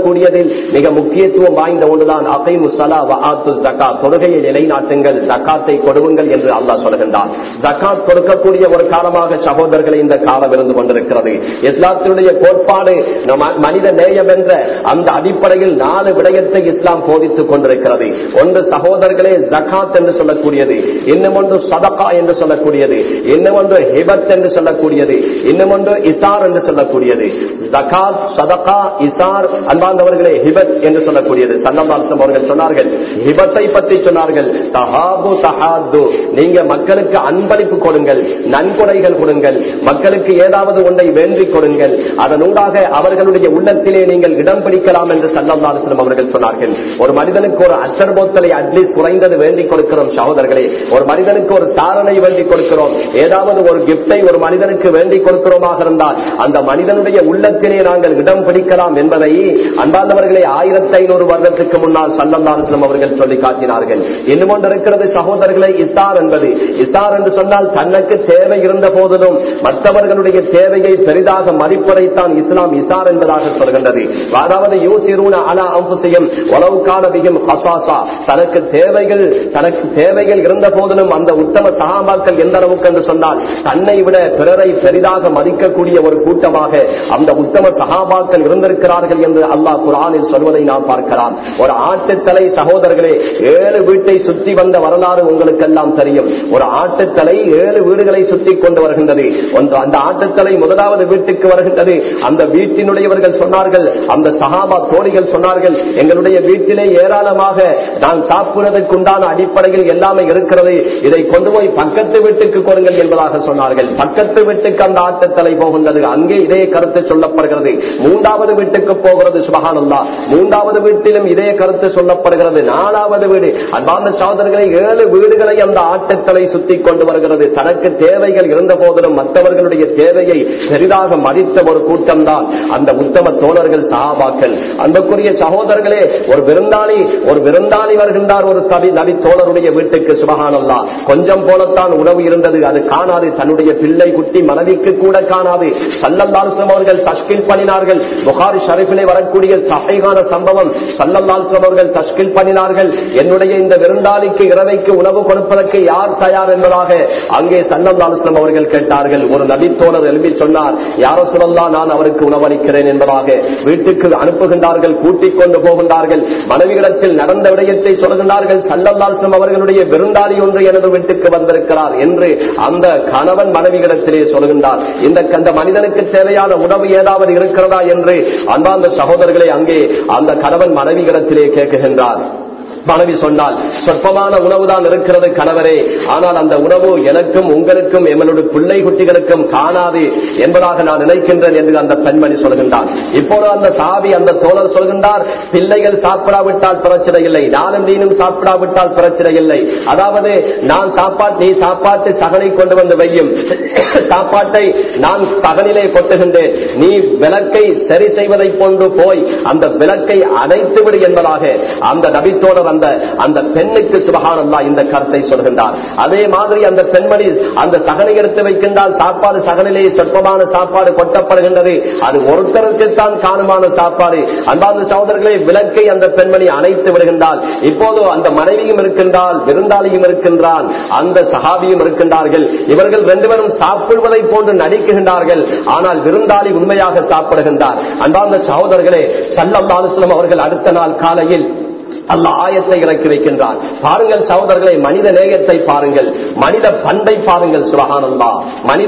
[SPEAKER 1] தொழுகையில் மிக முக்கியத்துவம் வாய்ந்த ஒன்றுதான் அகை முசலா வஆத்து ஜக்கா தொழுகையை நிலைநாட்டுங்கள் ஜக்காத்தை கொடுங்கள் என்று அல்லாஹ் சொல்கின்றான் ஜக்காத் கொடுக்கக்கூடிய ஒரு காலமாக சகோதரர்களை இந்த காலம் இருந்து கொண்டிருக்கிறது இஸ்லாத்தினுடைய கோட்பாடு நம்ம மனித நேயம் என்ற அந்த அடிப்படையில் நாலு விடயத்தை இஸ்லாம் போதித்துக் கொண்டிருக்கிறது ஒன்று சகோதரர்களே ஜக்காத் என்று சொல்லக்கூடியது இன்னும் ஒன்று சதகா என்று சொல்லக்கூடியது இன்னும் ஒன்று ஹிபத் என்று சொல்லக்கூடியது இன்னும் ஒன்று இசார் என்று சொல்லக்கூடியது ஜகாத் சதகா இசார் அன்பார்ந்தவர்களே ஹிபத் என்று சொல்லக்கூடியது சன்னபாசம் அவர்கள் சொன்னார்கள் ஹிபத்தை பற்றி சொன்னார்கள் தஹாபு தஹாது நீங்க மக்களுக்கு அன்பளிப்பு கொடுங்கள் நன்கொடைகள் கொடுங்கள் மக்களுக்கு ஏதாவது ஒன்றை வேண்டிக் கொடுங்கள் அதனூடாக அவர்களுடைய உள்ளத்திலே நீங்கள் இடம் பிடிக்கலாம் என்று சன்னபாசனம் அவர்கள் சொன்னார்கள் ஒரு மனிதனுக்கு ஒரு அச்சர் போத்தலை அட்லீஸ்ட் குறைந்தது வேண்டிக் கொடுக்கிறோம் சகோதரர்களே ஒரு மனிதனுக்கு ஒரு தாரணை வேண்டிக் கொடுக்கிறோம் ஏதாவது ஒரு கிப்டை ஒரு மனிதனுக்கு வேண்டிக் கொடுக்கிறோமாக இருந்தால் அந்த மனிதனுடைய உள்ளத்திலே நாங்கள் இடம் பிடிக்கலாம் என்பதை அன்பார்ந்தவர்களே ஆயிரத்தி ஐநூறு வருடத்துக்கு முன்னால் சல்லந்தாரத்திலும் அவர்கள் சொல்லி காட்டினார்கள் இன்னும் ஒன்று இருக்கிறது சகோதரர்களை இசார் என்பது இசார் என்று சொன்னால் தனக்கு தேவை இருந்த போதிலும் மற்றவர்களுடைய தேவையை பெரிதாக மதிப்பதைத்தான் இஸ்லாம் இசார் என்பதாக சொல்கின்றது அதாவது யூசிரூன அலா அம்புசியம் உளவுக்கான பிகம் ஹசாசா தனக்கு தேவைகள் தனக்கு தேவைகள் இருந்த போதிலும் அந்த உத்தம சகாபாக்கள் எந்த அளவுக்கு என்று சொன்னால் தன்னை விட பிறரை பெரிதாக மதிக்கக்கூடிய ஒரு கூட்டமாக அந்த உத்தம சகாபாக்கள் இருந்திருக்கிறார்கள் என்று அல்லாஹ் குரானில் சொல்வதை நாம் பார்க்கலாம் ஒரு ஆட்டுத்தலை சகோதரர்களே ஏழு வீட்டை சுற்றி வந்த வரலாறு உங்களுக்கு எல்லாம் தெரியும் ஒரு ஆட்டுத்தலை ஏழு வீடுகளை சுற்றி கொண்டு வருகின்றது ஒன்று அந்த ஆட்டுத்தலை முதலாவது வீட்டுக்கு வருகின்றது அந்த வீட்டினுடையவர்கள் சொன்னார்கள் அந்த சகாபா தோழிகள் சொன்னார்கள் எங்களுடைய வீட்டிலே ஏராளமாக நான் சாப்பிடுவதற்கு உண்டான அடிப்படையில் எல்லாமே இருக்கிறது இதை கொண்டு போய் பக்கத்து வீட்டுக்கு கொடுங்கள் என்பதாக சொன்னார்கள் பக்கத்து வீட்டுக்கு அந்த ஆட்டத்தலை போகின்றது அங்கே இதே கருத்து சொல்லப்படுகிறது மூன்றாவது வீட்டுக்கு போகிறது சுபகானந்தா மூன்றாவது வீட்டிலும் இதே கருத்து சொல்லப்படுகிறது நாலாவது வீடு அன்பார்ந்த சகோதரர்களை ஏழு வீடுகளை அந்த ஆட்டத்தலை சுத்தி கொண்டு வருகிறது தனக்கு தேவைகள் இருந்த போதிலும் மற்றவர்களுடைய தேவையை பெரிதாக மதித்த ஒரு கூட்டம் தான் அந்த உத்தம தோழர்கள் சகாபாக்கள் அன்புக்குரிய சகோதரர்களே ஒரு விருந்தாளி ஒரு விருந்தாளி வருகின்றார் ஒரு சபி நபி தோழருடைய வீட்டுக்கு சுபகானல்லா கொஞ்சம் போலத்தான் உணவு இருந்தது அது காணாது தன்னுடைய பிள்ளை குட்டி மனைவிக்கு கூட காணாது சல்லல்லாஸ்லம் அவர்கள் தஷ்கில் பண்ணினார்கள் புகாரி ஷரீஃபிலே வரக்கூடிய சகைகான சம்பவம் சல்லல்லாஸ்லம் அவர்கள் தஷ்கில் பண்ணினார்கள் என்னுடைய இந்த விருந்தாளிக்கு இரவைக்கு உணவு கொடுப்பதற்கு யார் தயார் என்பதாக அங்கே சல்லல்லாஸ்லம் அவர்கள் கேட்டார்கள் ஒரு நபி தோழர் எழுப்பி சொன்னார் யாரோ சொல்லலாம் நான் அவருக்கு உணவளிக்கிறேன் என்பதாக வீட்டுக்கு அனுப்புகின்றார்கள் கூட்டிக் கொண்டு போகின்றார்கள் மனைவியிடத்தில் நடந்த விடயத்தை சொல்கின்றார்கள் சல்லல்லாஸ்லம் அவர்களுடைய விருந்தாளி ஒன்று எனது வீட்டுக்கு வந்திருக்கிறார் என்று அந்த கணவன் மனைவியிடத்திலே சொல்கின்றார் இந்த அந்த மனிதனுக்கு தேவையான உணவு ஏதாவது இருக்கிறதா என்று அன்பார்ந்த சகோதரர்களை அங்கே அந்த கணவன் மனைவியிடத்திலே கேட்குகின்றார் மனைவி சொன்னால் சொற்பமான உணவு தான் இருக்கிறது கணவரே ஆனால் அந்த உணவு எனக்கும் உங்களுக்கும் எங்களுடைய பிள்ளை குட்டிகளுக்கும் காணாது என்பதாக நான் நினைக்கின்றேன் என்று அந்த பெண்மணி சொல்கின்றார் இப்போது அந்த சாவி அந்த தோழர் சொல்கின்றார் பிள்ளைகள் சாப்பிடாவிட்டால் பிரச்சனை இல்லை நானும் நீனும் சாப்பிடாவிட்டால் பிரச்சனை இல்லை அதாவது நான் சாப்பாட்டு நீ சாப்பாட்டு சகனை கொண்டு வந்து வையும் சாப்பாட்டை நான் சகனிலே கொட்டுகின்றேன் நீ விளக்கை சரி செய்வதை கொண்டு போய் அந்த விளக்கை அடைத்து விடு என்பதாக அந்த நபித்தோழர் அந்த அந்த பெண்ணுக்கு சுபகானந்தா இந்த கருத்தை சொல்கின்றார் அதே மாதிரி அந்த பெண்மணி அந்த சகனை எடுத்து வைக்கின்றால் சாப்பாடு சகனிலே சொற்பமான சாப்பாடு கொட்டப்படுகின்றது அது ஒருத்தருக்கு தான் காணுமான சாப்பாடு அன்பார்ந்த சகோதரர்களை விளக்கை அந்த பெண்மணி அணைத்து விடுகின்றால் இப்போது அந்த மனைவியும் இருக்கின்றால் விருந்தாளியும் இருக்கின்றான் அந்த சகாபியும் இருக்கின்றார்கள் இவர்கள் ரெண்டு பேரும் சாப்பிடுவதை போன்று நடிக்குகின்றார்கள் ஆனால் விருந்தாளி உண்மையாக சாப்பிடுகின்றார் அன்பார்ந்த சகோதரர்களே சல்லம் அவர்கள் அடுத்த நாள் காலையில் அல்ல ஆயத்தை இறக்கி வைக்கின்றான் பாருங்கள் சகோதரர்களை மனித நேயத்தை பாருங்கள் மனித பண்பை பாருங்கள் சுபகானந்தா மனித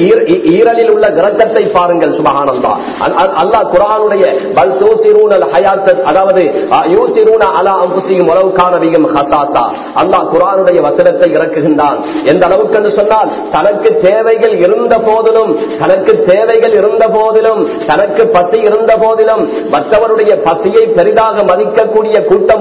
[SPEAKER 1] ஈரலில் உள்ள கிரகத்தை பாருங்கள் சுபகானந்தா அல்லாஹ் குரானுடைய பல் தூசிரூனல் ஹயாத்த அதாவது யூசிரூன அலா அம்புசியும் உறவு காணவியும் ஹசாத்தா அல்லாஹ் குரானுடைய வசனத்தை இறக்குகின்றான் எந்த அளவுக்கு என்று சொன்னால் தனக்கு தேவைகள் இருந்த போதிலும் தனக்கு தேவைகள் இருந்த போதிலும் தனக்கு பசி இருந்த போதிலும் மற்றவருடைய பசியை பெரிதாக மதிக்கக்கூடிய கூட்டம்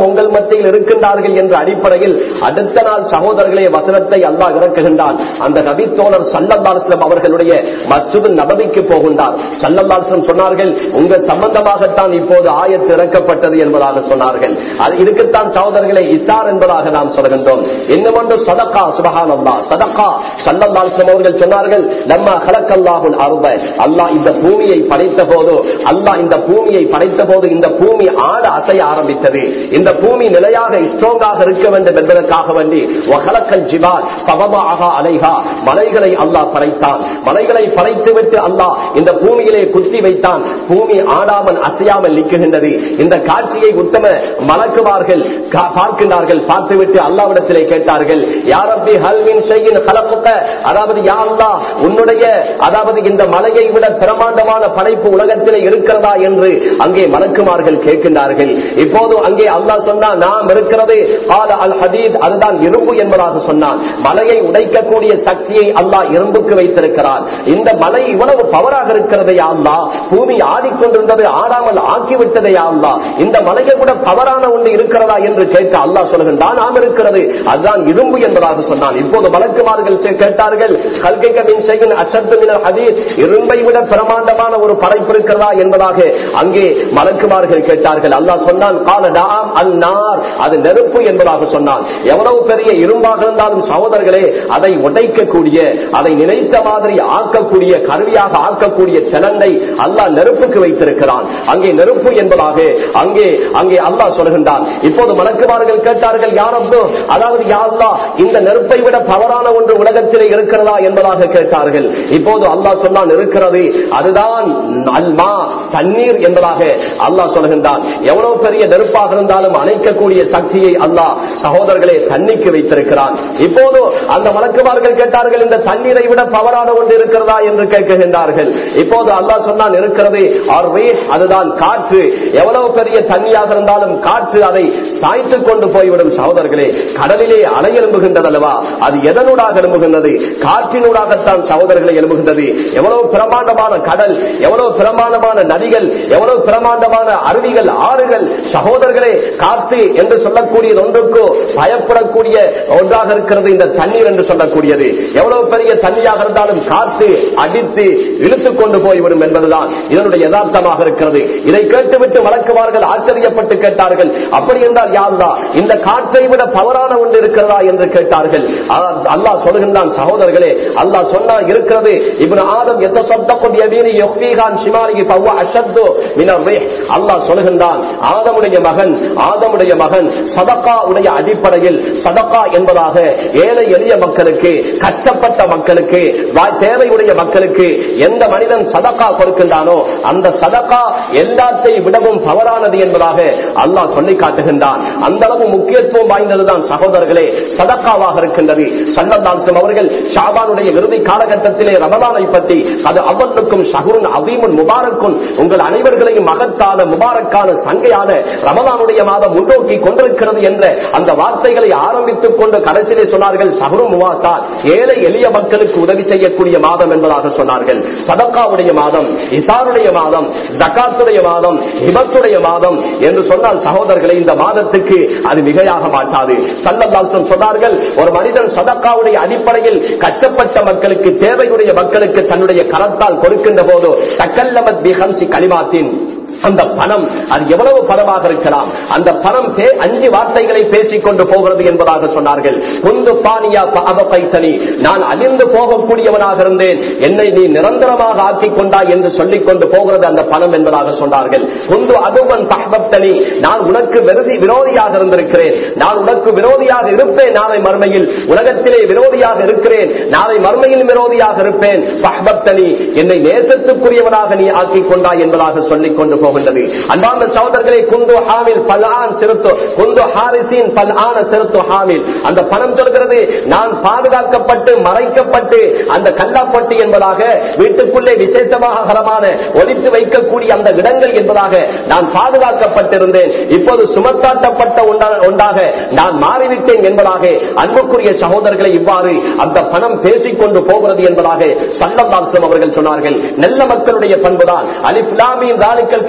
[SPEAKER 1] உங்கள் மத்தியில் இருக்கின்றார்கள் என்ற அடிப்படையில் அடுத்த நாள் சகோதரர்களே வசனத்தை அல்லாஹ் இறக்குகின்றான் அந்த நபித்தோழர் சல்லல்லாஸ்லம் அவர்களுடைய மஸ்ஜிது நபவிக்கு போகின்றார் சல்லல்லாஸ்லம் சொன்னார்கள் உங்கள் சம்பந்தமாகத்தான் இப்போது ஆயத்து இறக்கப்பட்டது என்பதாக சொன்னார்கள் அது இதுக்குத்தான் சகோதரர்களை இசார் என்பதாக நாம் சொல்கின்றோம் என்னவென்று சதக்கா சுபகான் அல்லா சதக்கா சல்லல்லாஸ்லம் அவர்கள் சொன்னார்கள் நம்ம கலக்கல்லாஹுல் அருப அல்லாஹ் இந்த பூமியை படைத்த போது அல்லாஹ் இந்த பூமியை படைத்த போது இந்த பூமி ஆட அசைய ஆரம்பித்தது இந்த பூமி நிலையாக ஸ்ட்ராங்காக இருக்க வேண்டும் என்பதற்காக வேண்டி வகலக்கல் ஜிபால் பவமாக அலைகா மலைகளை அல்லாஹ் படைத்தான் மலைகளை படைத்துவிட்டு அல்லாஹ் இந்த பூமியிலே குத்தி வைத்தான் பூமி ஆடாமல் அசையாமல் நிற்கின்றது இந்த காட்சியை உத்தம மலக்குவார்கள் கா- பார்க்கின்றார்கள் பார்த்துவிட்டு அல்லாவிடத்திலே கேட்டார்கள் யாரப்பி ஹல்வின் செய்யின் கலப்புக்க அதாவது யா அல்லாஹ் உன்னுடைய அதாவது இந்த மலையை விட பிரமாண்டமான படைப்பு உலகத்திலே இருக்கிறதா என்று அங்கே மலக்குமார்கள் கேட்கின்றார்கள் இப்போது அங்கே அல்லாஹ் சொன்னா நாம் இருக்கிறது கால அல் ஹதீத் அதுதான் இரும்பு என்பதாக சொன்னான் மலையை உடைக்கக்கூடிய சக்தியை அல்லாஹ் இரும்புக்கு வைத்திருக்கிறான் இந்த மலை இவ்வளவு பவராக இருக்கிறதே அல்லா பூமி ஆடிக்கொண்டிருந்தது ஆடாமல் ஆக்கிவிட்டதே அல்லா இந்த மலையை கூட பவரான ஒன்று இருக்கிறதா என்று கேட்க அல்லாஹ் சொல்கின்றான் நாம் இருக்கிறது அதுதான் இரும்பு என்பதாக சொன்னான் இப்போது மலக்குமார்கள் சே- கேட்டார்கள் கல்கைக மின் செய்யின் அசத்து மினல் ஹதீஸ் இரும்பை விட பிரமாண்டமான ஒரு படைப்பு இருக்கிறதா என்பதாக அங்கே மலக்குமார்கள் கேட்டார்கள் அல்லாஹ் சொன்னான் கால நாம் அல் நார் அது நெருப்பு என்பதாக சொன்னான் எவ்வளவு பெரிய இரும்பாக இருந்தாலும் சகோதரர்களே அதை உடைக்கக்கூடிய அதை நினைத்த மாதிரி ஆக்கக்கூடிய கருவியாக ஆக்கக்கூடிய சலனை அல்லாஹ் நெருப்புக்கு வைத்திருக்கிறான் அங்கே நெருப்பு என்பதாக அங்கே அங்கே அல்லாஹ் சொல்கின்றான் இப்போது மலக்குமார்கள் கேட்டார்கள் யாரப்போ அதாவது யாருலா இந்த நெருப்பை விட பவரான ஒன்று உலகத்திலே இருக்கிறதா என்பதாக கேட்டார்கள் இப்போது அல்லாஹ் சொன்னான் இருக்கிறது அதுதான் அல்மா தண்ணீர் என்பதாக அல்லாஹ் சொல்கின்றான் எவ்வளவு பெரிய நெருப்பாக இருந்தாலும் அணைக்கக்கூடிய சக்தியை அல்லாஹ் சகோதரர்களே தண்ணிக்கு வைத்திருக்கிறான் இப்போது அந்த மலக்குமார்கள் கேட்டார்கள் இந்த தண்ணீரை விட பவரான ஒன்று இருக்கிறதா என்று கேட்கின்றார்கள் இப்போது அல்லாஹ் சொன்னான் இருக்கிறது ஆர் weight, அதுதான் காற்று எவ்வளவு பெரிய தண்ணியாக இருந்தாலும் காற்று அதை சாய்த்துக் கொண்டு போய்விடும் சகோதரர்களே கடலிலே அலை எழும்புகின்றது அல்லவா அது எதனூடாக எழும்புகின்றது காற்றினூடாகத்தான் சகோதரர்களை எழும்புகின்றது எவ்வளவு பிரமாண்டமான கடல் எவ்வளவு பிரமாண்டமான நதிகள் எவ்வளவு பிரமாண்டமான அருவிகள் ஆறுகள் சகோதரர்களே காற்று என்று சொல்லக்கூடியது ஒன்றுக்கு பயப்படக்கூடிய ஒன்றாக இருக்கிறது இந்த தண்ணீர் என்று சொல்லக்கூடியது எவ்வளவு பெரிய தண்ணியாக இருந்தாலும் காற்று அடித்து இழுத்துக் கொண்டு போய்விடும் என்பதுதான் இதனுடைய யதார்த்தமாக இருக்கிறது இதை கேட்டுவிட்டு வழக்குமார்கள் ஆச்சரியப்பட்டு கேட்டார்கள் அப்படி என்றால் யாருதான் இந்த காற்றை விட பவரான ஒன்று இருக்கிறதா என்று கேட்டார்கள் ஆனால் அல்லாஹ் சொல்கின்றான் சகோதரர்களே அல்லாஹ் சொன்னா இருக்கிறது இவன் ஆதம் எத்த சொத்தக்கும் எவீனி யொஃபீகான் சிமாரிகி பவ்வ அஷத்தோ மினர்வே அல்லாஹ் சொல்கின்றான் ஆதமுடைய மகன் ஆதமுடைய மகன் சதக்கா உடைய அடிப்படையில் சதக்கா என்பதாக ஏழை எளிய மக்களுக்கு கஷ்டப்பட்ட மக்களுக்கு வாய் தேவையுடைய மக்களுக்கு எந்த மனிதன் சதக்கா கொடுக்கின்றானோ அந்த சதக்கா எல்லாத்தை விடவும் பவரானது என்பதாக அல்லாஹ் சொல்லி காட்டுகின்றான் அந்த அளவு முக்கியத்துவம் வாய்ந்ததுதான் சகோதரர்களே சதக்காவாக இருக்கின்றது சல்லல்லாஹும் அவர்கள் ஷாபானுடைய இறுதி காலகட்டத்திலே ரமலானை பற்றி அது அவர்களுக்கும் ஷஹருன் அவீமுன் முபாரக்கும் உங்கள் அனைவர்களையும் மகத்தான முபாரக்கான சங்கையான ரமலானுடைய மாதம் முன்னோக்கி கொண்டிருக்கிறது என்ற அந்த வார்த்தைகளை ஆரம்பித்துக் கொண்டு கடைசியிலே சொன்னார்கள் சஹரு முவாசா ஏழை எளிய மக்களுக்கு உதவி செய்யக்கூடிய மாதம் என்பதாக சொன்னார்கள் சதக்காவுடைய மாதம் இசாருடைய மாதம் ஜக்காத்துடைய மாதம் ஹிபத்துடைய மாதம் என்று சொன்னால் சகோதரர்களை இந்த மாதத்துக்கு அது மிகையாக மாட்டாது சல்லல்லாசம் சொன்னார்கள் ஒரு மனிதன் சதக்காவுடைய அடிப்படையில் கஷ்டப்பட்ட மக்களுக்கு தேவையுடைய மக்களுக்கு தன்னுடைய கரத்தால் கொடுக்கின்ற போது தக்கல்லமத் பிஹம்சி கலிமாத்தின் அந்த பணம் அது எவ்வளவு பணமாக இருக்கலாம் அந்த பணம் பே- அஞ்சு வார்த்தைகளை பேசிக் கொண்டு போகிறது என்பதாக சொன்னார்கள் குந்து பானியா பைத்தனி நான் அழிந்து போகக்கூடியவனாக இருந்தேன் என்னை நீ நிரந்தரமாக ஆக்கிக் கொண்டாய் என்று சொல்லிக் கொண்டு போகிறது அந்த பணம் என்பதாக சொன்னார்கள் குந்து அதுவன் தகவத்தனி நான் உனக்கு விரோதி விரோதியாக இருந்திருக்கிறேன் நான் உனக்கு விரோதியாக இருப்பேன் நாளை மறுமையில் உலகத்திலே விரோதியாக இருக்கிறேன் நாளை மறுமையில் விரோதியாக இருப்பேன் பஹ்பத்தனி என்னை நேசத்துக்குரியவனாக நீ ஆக்கிக் கொண்டாய் என்பதாக சொல்லிக் கொண்டு போகின்றது அன்பார்ந்த சகோதரர்களே குந்து ஹாமில் பல் ஆன் சிறுத்து குந்து ஹாரிசின் பல் ஆன சிறுத்து ஹாமில் அந்த பணம் சொல்கிறது நான் பாதுகாக்கப்பட்டு மறைக்கப்பட்டு அந்த கல்லாப்பட்டி என்பதாக வீட்டுக்குள்ளே விசேஷமாக கரமான ஒழித்து வைக்கக்கூடிய அந்த இடங்கள் என்பதாக நான் பாதுகாக்கப்பட்டிருந்தேன் இப்போது சுமத்தாட்டப்பட்ட ஒன்றா- ஒன்றாக நான் மாறிவிட்டேன் என்பதாக அன்புக்குரிய சகோதரர்களை இவ்வாறு அந்த பணம் பேசிக் கொண்டு போகிறது என்பதாக சல்லல்லாஸ்லம் அவர்கள் சொன்னார்கள் நல்ல மக்களுடைய பண்புதான் அலிப்லாமின் ராணிக்கல்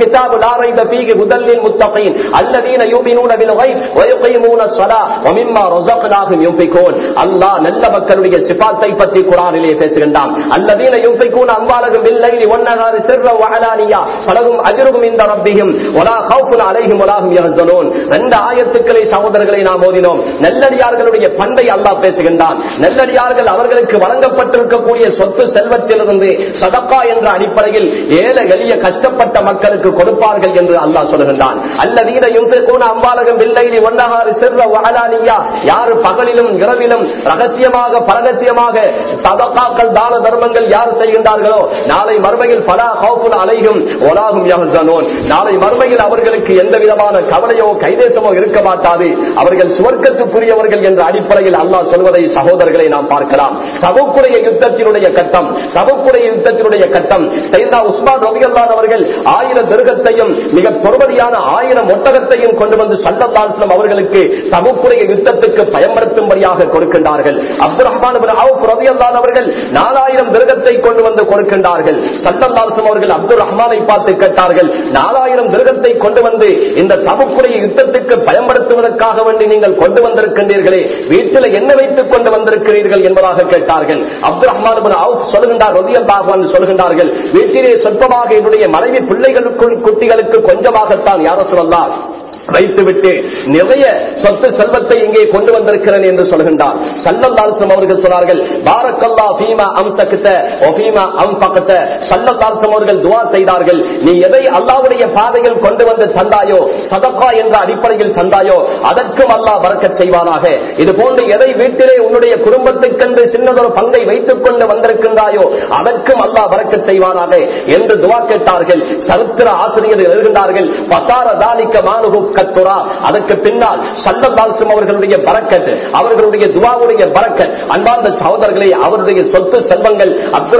[SPEAKER 1] الكتاب لا ريب فيه هدى للمتقين الذين يؤمنون بالغيب ويقيمون الصلاة ومما رزقناهم ينفقون அல்லாஹ் நல்ல மக்களுடைய சிபாத்தை பற்றி குரானிலே பேசுகின்றான் அல்லதீன யுன்ஃபிகூன அம்வாலகும் பில்லைலி வன்னஹாரி சிர்ர வஅலானியா ஃபலஹும் அஜ்ருஹும் இன்த ரப்பிஹிம் வலா கௌஃபுன் அலைஹிம் வலா ஹும் யஹ்சனூன் ரெண்டு ஆயத்துக்களை சகோதரர்களை நாம் ஓதினோம் நல்லடியார்களுடைய பண்பை அல்லாஹ் பேசுகின்றான் நல்லடியார்கள் அவர்களுக்கு வழங்கப்பட்டிருக்கக்கூடிய சொத்து செல்வத்திலிருந்து சதக்கா என்ற அடிப்படையில் ஏழை எளிய கஷ்டப்பட்ட மக்களுக்கு கொடுப்பார்கள் என்று அல்லாஹ் சொல்கின்றான் அல்லதீன யுன்ஃபிகூன அம்வாலகும் பில்லைலி வன்னஹாரி சிர்ர வஅலானியா யார் பகலிலும் இரவிலும் ரகசியமாக பரகசியமாக சதகாக்கள் தான தர்மங்கள் யார் செய்கின்றார்களோ நாளை மறுமையில் பல கௌப்புல அலைகும் ஒலாகும் யஹ்சனூன் நாளை மறுமையில் அவர்களுக்கு எந்த விதமான கவலையோ கைதேசமோ இருக்க மாட்டாது அவர்கள் சுவர்க்கத்துக்குரியவர்கள் என்ற அடிப்படையில் அல்லாஹ் சொல்வதை சகோதரர்களை நாம் பார்க்கலாம் சபுக்குடைய யுத்தத்தினுடைய கட்டம் சபுக்குடைய யுத்தத்தினுடைய கட்டம் சைதா உஸ்மான் ரபிகல்லான் அவர்கள் ஆயிரம் திருகத்தையும் மிக பொறுமதியான ஆயிரம் ஒட்டகத்தையும் கொண்டு வந்து சல்லல்லாஸ்லம் அவர்களுக்கு சபுக்குடைய யுத்தத்துக்கு பயன்படுத்தும்படியாக கொடுக்கின்றார்கள் அப்துல் ரஹ்மான் ரபியல்லான் அவர்கள் நாலாயிரம் திருகத்தை கொண்டு வந்து கொடுக்கின்றார்கள் சல்லல்லாஸ்லம் அவர்கள் அப்துல் ரஹ்மானை பார்த்து கேட்டார்கள் நாலாயிரம் திருகத்தை கொண்டு வந்து இந்த சபுக்குடைய யுத்தத்துக்கு பயன்படுத்துவதற்காக வேண்டி நீங்கள் கொண்டு வந்திருக்கின்றீர்களே வீட்டில் என்ன வைத்துக் கொண்டு வந்திருக்கிறீர்கள் என்பதாக கேட்டார்கள் அப்துல் ரஹ்மான் சொல்கின்றார் ரபியல்லாஹ் சொல்கின்றார்கள் வீட்டிலே சொற்பமாக என்னுடைய மனைவி பிள்ளைகளுக்குள் குட்டிகளுக்கு கொஞ்சமாகத்தான் யாரோ சொல்லலாம் வைத்துவிட்டு நிறைய சொத்து செல்வத்தை இங்கே கொண்டு வந்திருக்கிறேன் என்று சொல்கின்றார் சல்லல்லாசம் அவர்கள் சொன்னார்கள் பாரக்கல்லா பீமா அம் தக்கிட்ட ஒபீமா அம் பக்கத்த சல்லல்லாசம் அவர்கள் துவா செய்தார்கள் நீ எதை அல்லாவுடைய பாதையில் கொண்டு வந்து தந்தாயோ சதக்கா என்ற அடிப்படையில் தந்தாயோ அதற்கும் அல்லாஹ் வரக்கச் செய்வானாக இது போன்று எதை வீட்டிலே உன்னுடைய குடும்பத்துக்கென்று சின்னதொரு பங்கை வைத்துக் கொண்டு வந்திருக்கின்றாயோ அதற்கும் அல்லாஹ் வரக்கச் செய்வானாக என்று துவா கேட்டார்கள் சரித்திர ஆசிரியர் எழுகின்றார்கள் பசார தாலிக்க மானுகு கத்துரா அதற்கு பின்னால் சல்லதாசும் அவர்களுடைய பறக்கத் அவர்களுடைய துவாவுடைய பறக்கத் அன்பார்ந்த சகோதரர்களே அவருடைய சொத்து செல்வங்கள் அப்துல்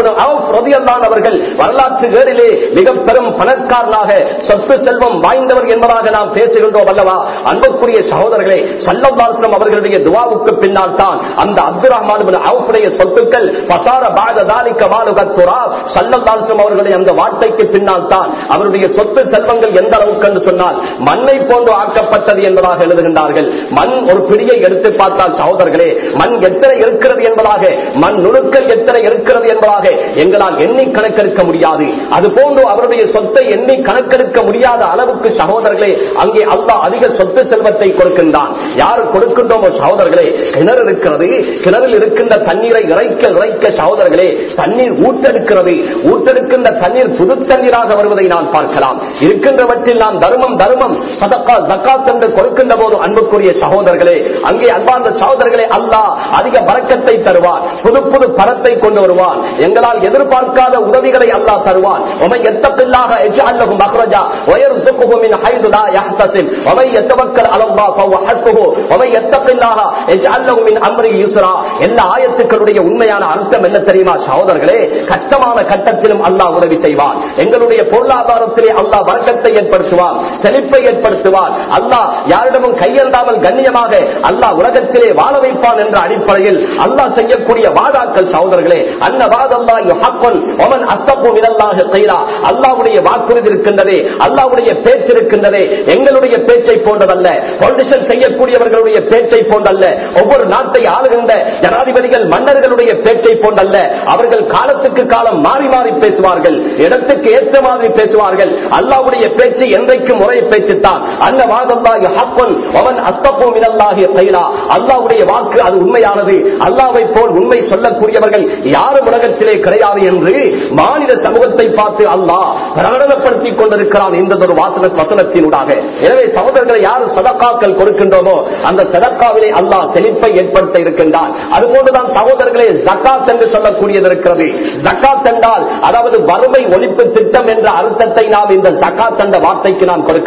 [SPEAKER 1] ரஹ்மான் அவர்கள் வரலாற்று ஏறிலே மிக பெரும் பணக்காரனாக சொத்து செல்வம் வாய்ந்தவர் என்பதாக நாம் பேசுகின்றோம் அல்லவா அன்புக்குரிய சகோதரர்களே சல்லதாசும் அவர்களுடைய துவாவுக்கு பின்னால் தான் அந்த அப்துல் ரஹ்மான் அவருடைய சொத்துக்கள் பசார பாத தாலிக்க மானு கத்துரா சல்லதாசும் அவர்களுடைய அந்த வார்த்தைக்கு பின்னால் தான் அவருடைய சொத்து செல்வங்கள் எந்த அளவுக்கு என்று சொன்னால் மண்ணை போன்று ஆக்கப்பட்டது என்பதாக எழுதுகின்றார்கள் மண் ஒரு பிடியை எடுத்து பார்த்தால் சகோதரர்களே மண் எத்தனை இருக்கிறது என்பதாக மண் நுணுக்கல் எத்தனை இருக்கிறது என்பதாக எங்களால் எண்ணி கணக்கெடுக்க முடியாது அது போன்று அவருடைய சொத்தை எண்ணி கணக்கெடுக்க முடியாத அளவுக்கு சகோதரர்களே அங்கே அல்லா அதிக சொத்து செல்வத்தை கொடுக்கின்றான் யார் கொடுக்கின்றோமோ சகோதரர்களே கிணறு இருக்கிறது கிணறில் இருக்கின்ற தண்ணீரை இறைக்க இறைக்க சகோதரர்களே தண்ணீர் ஊற்றெடுக்கிறது ஊற்றெடுக்கின்ற தண்ணீர் புது தண்ணீராக வருவதை நாம் பார்க்கலாம் இருக்கின்றவற்றில் நாம் தர்மம் தர்மம் சதக்கா ஜக்காத் என்று கொடுக்கின்ற போது அன்புக்குரிய சகோதரர்களே அங்கே அன்பார்ந்த சகோதரர்களே அல்லாஹ் அதிக பறக்கத்தை தருவார் புது புது பணத்தை கொண்டு வருவான் எங்களால் எதிர்பார்க்காத உதவிகளை அல்லாஹ் தருவான் உமை எத்தப்பில்லாக எஜ்அல்லஹு மக்ரஜா வயர்சுகுஹு மின் ஹைது லா யஹ்தசிப் வமை யத்தவக்கல் அலல்லாஹ் ஃபஹுவ ஹஸ்புஹு வமை யத்தப்பில்லாக எஜ்அல்லஹு மின் அம்ரி யுஸ்ரா எல்லா ஆயத்துக்களுடைய உண்மையான அர்த்தம் என்ன தெரியுமா சகோதரர்களே கஷ்டமான கட்டத்திலும் அல்லாஹ் உதவி செய்வான் எங்களுடைய பொருளாதாரத்திலே அல்லாஹ் வர்க்கத்தை ஏற்படுத்துவான் செழிப்பை ஏற்படுத்துவான் அல்லாஹ் யாரிடமும் கையெழுந்தாமல் கண்ணியமாக அல்லாஹ் உலகத்திலே வாழ வைப்பான் என்ற அடிப்படையில் அல்லாஹ் செய்யக்கூடிய வாதாக்கள் சகோதரர்களே அந்த வாதல்லா யுஹக்கன் ஒமன் அஸ்தப்பு மினல்லாஹு கைரா அல்லாஹ்வுடைய வாக்குறுதி இருக்கின்றதே அல்லாஹ்வுடைய பேச்சு இருக்கின்றதே எங்களுடைய பேச்சை போன்றதல்ல பொலிட்டிஷன் செய்யக்கூடியவர்களுடைய பேச்சை போன்றல்ல ஒவ்வொரு நாட்டை ஆளுகின்ற ஜனாதிபதிகள் மன்னர்களுடைய பேச்சை போன்றல்ல அவர்கள் காலத்துக்கு காலம் மாறி மாறி பேசுவார்கள் இடத்துக்கு ஏற்ற மாதிரி பேசுவார்கள் அல்லாஹ்வுடைய பேச்சு என்றைக்கும் முறை பேச்சு தான் அந்த வாதல்லாஹி ஹப்பன் அவன் அஸ்தப்பு மினல்லாஹி கைலா அல்லாஹ்வுடைய வாக்கு அது உண்மையானது அல்லாஹ்வை போல் உண்மை சொல்லக்கூடியவர்கள் யாரும் உலகத்திலே கிடையாது என்று மாநில சமூகத்தை பார்த்து அல்லாஹ் பிரகடனப்படுத்திக் கொண்டிருக்கிறான் இந்த ஒரு வாசன வசனத்தினூடாக எனவே சகோதரர்களை யார் சதக்காக்கள் கொடுக்கின்றோமோ அந்த சதக்காவிலே அல்லாஹ் செழிப்பை ஏற்படுத்த இருக்கின்றான் அதுபோன்றுதான் சகோதரர்களே ஜக்காத் என்று சொல்லக்கூடியது இருக்கிறது ஜக்காத் என்றால் அதாவது வறுமை ஒழிப்பு திட்டம் என்ற அர்த்தத்தை நாம் இந்த ஜக்காத் என்ற வார்த்தைக்கு நாம் கொடுக்கலாம்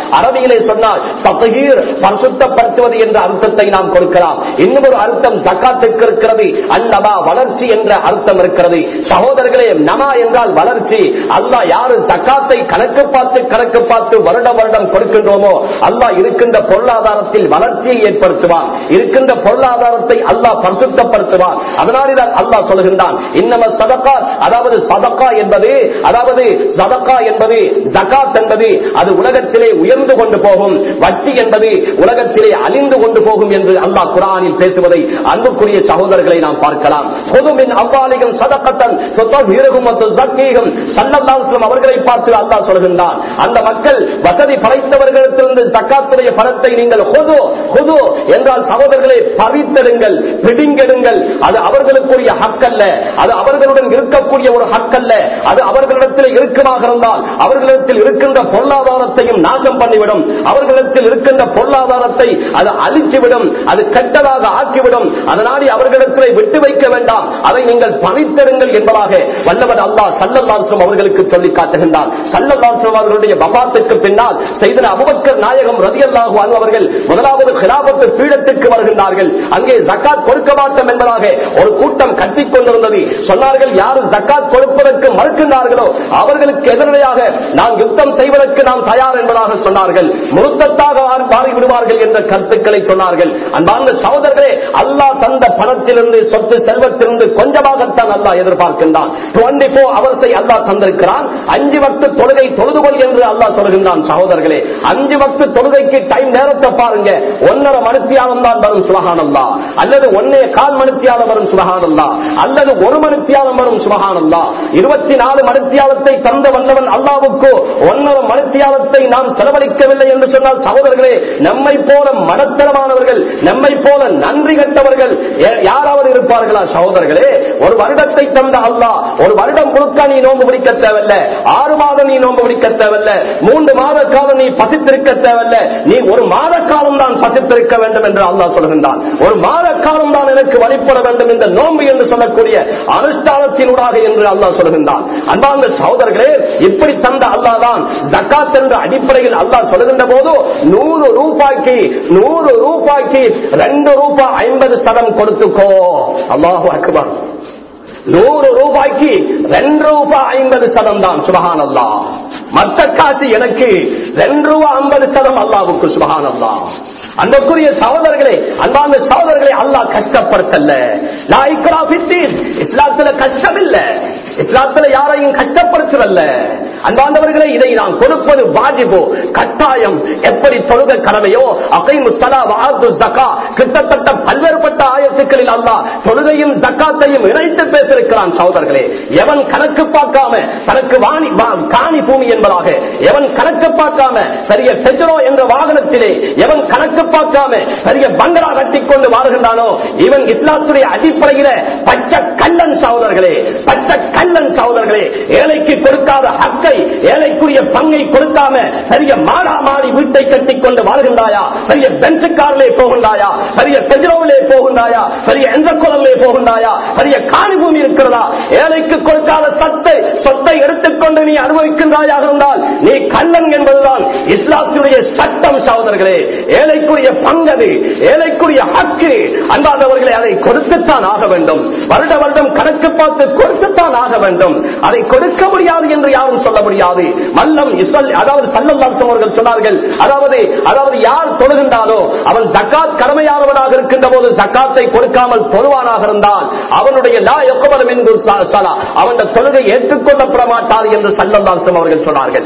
[SPEAKER 1] அரபியிலே சொன்னால் தத்ஹீர் பரிசுத்தப்படுத்துவது என்ற அர்த்தத்தை நாம் கொடுக்கலாம் இன்னும் ஒரு அர்த்தம் ஜக்காத்துக்கு இருக்கிறது அந்நமா வளர்ச்சி என்ற அர்த்தம் இருக்கிறது சகோதரர்களே நமா என்றால் வளர்ச்சி அல்லாஹ் யாரு ஜக்காத்தை கணக்கு பார்த்து கணக்கு பார்த்து வருடம் வருடம் கொடுக்கின்றோமோ அல்லாஹ் இருக்கின்ற பொருளாதாரத்தில் வளர்ச்சியை ஏற்படுத்துவான் இருக்கின்ற பொருளாதாரத்தை அல்லாஹ் பரிசுத்தப்படுத்துவான் அதனால்தான் அல்லாஹ் சொல்கின்றான் இன்னம சதக்கா அதாவது சதக்கா என்பது அதாவது சதக்கா என்பது ஜகாத் என்பது அது உலகத்திலே உயர்ந்து கொண்டு போகும் வட்டி என்பது உலகத்திலே அழிந்து கொண்டு போகும் என்று அல்லாஹ் குரானில் பேசுவதை அன்புக்குரிய சகோதரர்களை நாம் பார்க்கலாம் பொதுமின் அவ்வாலிகம் சதக்கத்தன் வீரகும் மற்றும் சக்கீகம் சல்லல்லாஹும் அவர்களை பார்த்து அல்லாஹ் சொல்கின்றான் அந்த மக்கள் வசதி படைத்தவர்களிடத்திலிருந்து ஜக்காத்துடைய பணத்தை நீங்கள் கொது கொது என்றால் சகோதரர்களை பறித்தெடுங்கள் பிடிங்கெடுங்கள் அது அவர்களுக்குரிய ஹக்கல்ல அது அவர்களுடன் இருக்கக்கூடிய ஒரு ஹக்கல்ல அது அவர்களிடத்தில் இருக்குமாக இருந்தால் அவர்களிடத்தில் இருக்கின்ற பொருளாதாரத்தையும் நாசம் பண்ணிவிடும் அவர்களிடத்தில் இருக்கின்ற பொருளாதாரத்தை அது அழிச்சுவிடும் அது கெட்டதாக ஆக்கிவிடும் அதனாலே அவர்களிடத்தில் விட்டு வைக்க வேண்டாம் அதை நீங்கள் பறித்தெடுங்கள் என்பதாக வல்லவர் அல்லாஹ் சல்லல்லாஸ்லம் அவர்களுக்கு சொல்லி காட்டுகின்றார் சல்லல்லாஸ்லம் அவர்களுடைய வபாத்துக்கு பின்னால் செய்த அபுபக்கர் நாயகம் ரதி அல்லாஹு அவர்கள் முதலாவது கிராபத்து பீடத்துக்கு வருகின்றார்கள் அங்கே ஜக்காத் கொடுக்க மாட்டோம் என்பதாக ஒரு கூட்டம் கட்டிக் கொண்டிருந்தது சொன்னார்கள் யாரும் ஜக்காத் கொடுப்பதற்கு மறுக்கின்றார்களோ அவர்களுக்கு எதிரடையாக நாம் யுத்தம் செய்வதற்கு நாம் தயார் என்பதாக சொன்னார்கள் முருத்தத்தாக மாறி விடுவார்கள் என்ற கருத்துக்களை சொன்னார்கள் அன்பார்ந்த சகோதரர்களே அல்லாஹ் தந்த பணத்திலிருந்து சொத்து செல்வத்திலிருந்து கொஞ்சமாகத்தான் அல்லாஹ் எதிர்பார்க்கின்றான் டுவெண்டி போர் அவர்ஸை அல்லாஹ் தந்திருக்கிறான் அஞ்சு வக்து தொழுகை தொழுதுகொள் என்று அல்லாஹ் சொல்கின்றான் சகோதரர்களே அஞ்சு வக்து தொழுகைக்கு டைம் நேரத்தை பாருங்க ஒன்னரை மணித்தியாலம் தான் வரும் சுபகானந்தா அல்லது ஒன்னே கால் மணித்தியாலம் வரும் சுபகானந்தா அல்லது ஒரு மணித்தியாலம் வரும் சுபகானந்தா இருபத்தி நாலு மணித்தியாலத்தை தந்த வந்தவன் அல்லாவுக்கு ஒன்னரை மணித்தியாலத்தை நாம் செலவழிக்கவில்லை என்று சொன்னால் சகோதரர்களே நம்மை போல மனத்தரமானவர்கள் நம்மை போல நன்றி கட்டவர்கள் யா- யாராவது இருப்பார்களா சகோதரர்களே ஒரு வருடத்தை தந்த அல்லா ஒரு வருடம் முழுக்க நீ நோன்பு பிடிக்க தேவையில்ல ஆறு மாதம் நீ நோன்பு பிடிக்க தேவையில்ல மூன்று மாத காலம் நீ பசித்திருக்க தேவையில்ல நீ ஒரு மாத காலம் தான் பசித்திருக்க வேண்டும் என்று அல்லாஹ் சொல்கின்றான் ஒரு மாத காலம் தான் எனக்கு வழிபட வேண்டும் இந்த நோன்பு என்று சொல்லக்கூடிய அனுஷ்டானத்தினூடாக என்று அல்லாஹ் சொல்கின்றான் அன்பார்ந்த சகோதரர்களே இப்படி தந்த அல்லாஹ் தான் ஜக்காத் என்ற அடிப்படையில் அல்லாஹ் சொல்கின்ற போது நூறு ரூபாய்க்கு நூறு ரூபாய்க்கு ரெண்டு ரூபாய் ஐம்பது சதம் கொடுத்துக்கோ அல்லாஹு அக்பர் நூறு ரூபாய்க்கு ரெண்டு ரூபாய் ஐம்பது சதம் தான் சுபகான் அல்லா மற்ற காசு எனக்கு ரெண்டு ரூபாய் ஐம்பது சதம் அல்லாவுக்கு சுபகான் அல்லா அன்புக்குரிய சகோதரர்களே அன்பான சகோதரர்களை அல்லாஹ் கஷ்டப்படுத்தல நான் இக்ரா ஃபித்தீன். இஸ்லாத்துல கஷ்டம் இல்ல இஸ்லாத்துல யாரையும் கஷ்டப்படுத்தல அன்பாண்டவர்களே இதை நான் கொடுப்பது வாஜிபோ கட்டாயம் எப்படி தொழுக கடமையோ அகை முத்தலா வாது ஜக்கா கிட்டத்தட்ட பல்வேறுபட்ட ஆயத்துக்களில் அல்லாஹ் தொழுகையும் ஜக்காத்தையும் இணைத்து பேசியிருக்கிறான் சகோதரர்களே எவன் கணக்கு பார்க்காம தனக்கு வாணி வா- காணி பூமி என்பதாக எவன் கணக்கு பார்க்காம பெரிய பெஜரோ என்ற வாகனத்திலே எவன் கணக்கு பார்க்காம பெரிய பங்களா கட்டி கொண்டு வாழ்கின்றானோ இவன் இஸ்லாத்துடைய அடிப்படையில பச்சை கல்லன் சகோதரர்களே பச்சை கல்லன் சகோதரர்களே ஏழைக்கு கொடுக்காத ஹக்கை ஏழைக்குரிய பங்கை கொடுக்காம பெரிய மாடா மாடி வீட்டை கட்டி கொண்டு வாழ்கின்றாயா பெரிய பென்சு காரிலே போகின்றாயா பெரிய பெஜரோவிலே போகின்றாயா பெரிய எந்த குரலே போகின்றாயா பெரிய காணி பூமி இருக்கிறதா ஏழைக்கு கொடுக்காத சத்தை சொத்தை எடுத்துக்கொண்டு நீ அனுபவிக்கின்றாயாக இருந்தால் நீ கல்லன் என்பதுதான் இஸ்லாத்துடைய சட்டம் சகோதரர்களே ஏழைக்குரிய பங்கது ஏழைக்குரிய ஹக்கு அன்பாதவர்களை அதை கொடுத்துத்தான் ஆக வேண்டும் வருட வருடம் கணக்கு பார்த்து கொடுத்துத்தான் ஆக வேண்டும் அதை கொடுக்க முடியாது என்று யாரும் சொல்ல முடியாது மல்லம் இஸ்வல் அதாவது சல்லல்லாஹு அவர்கள் சொன்னார்கள் அதாவது அதாவது யார் தொழுகின்றானோ அவன் ஜக்காத் கடமையானவனாக இருக்கின்ற போது ஜக்காத்தை கொடுக்காமல் தொழுவானாக இருந்தால் அவனுடைய லா யக்பல் மின்கு ஸலா அவன் தொழுகை ஏற்றுக்கொள்ளப்பட மாட்டார் என்று சல்லல்லாஹு அவர்கள் சொன்னார்கள்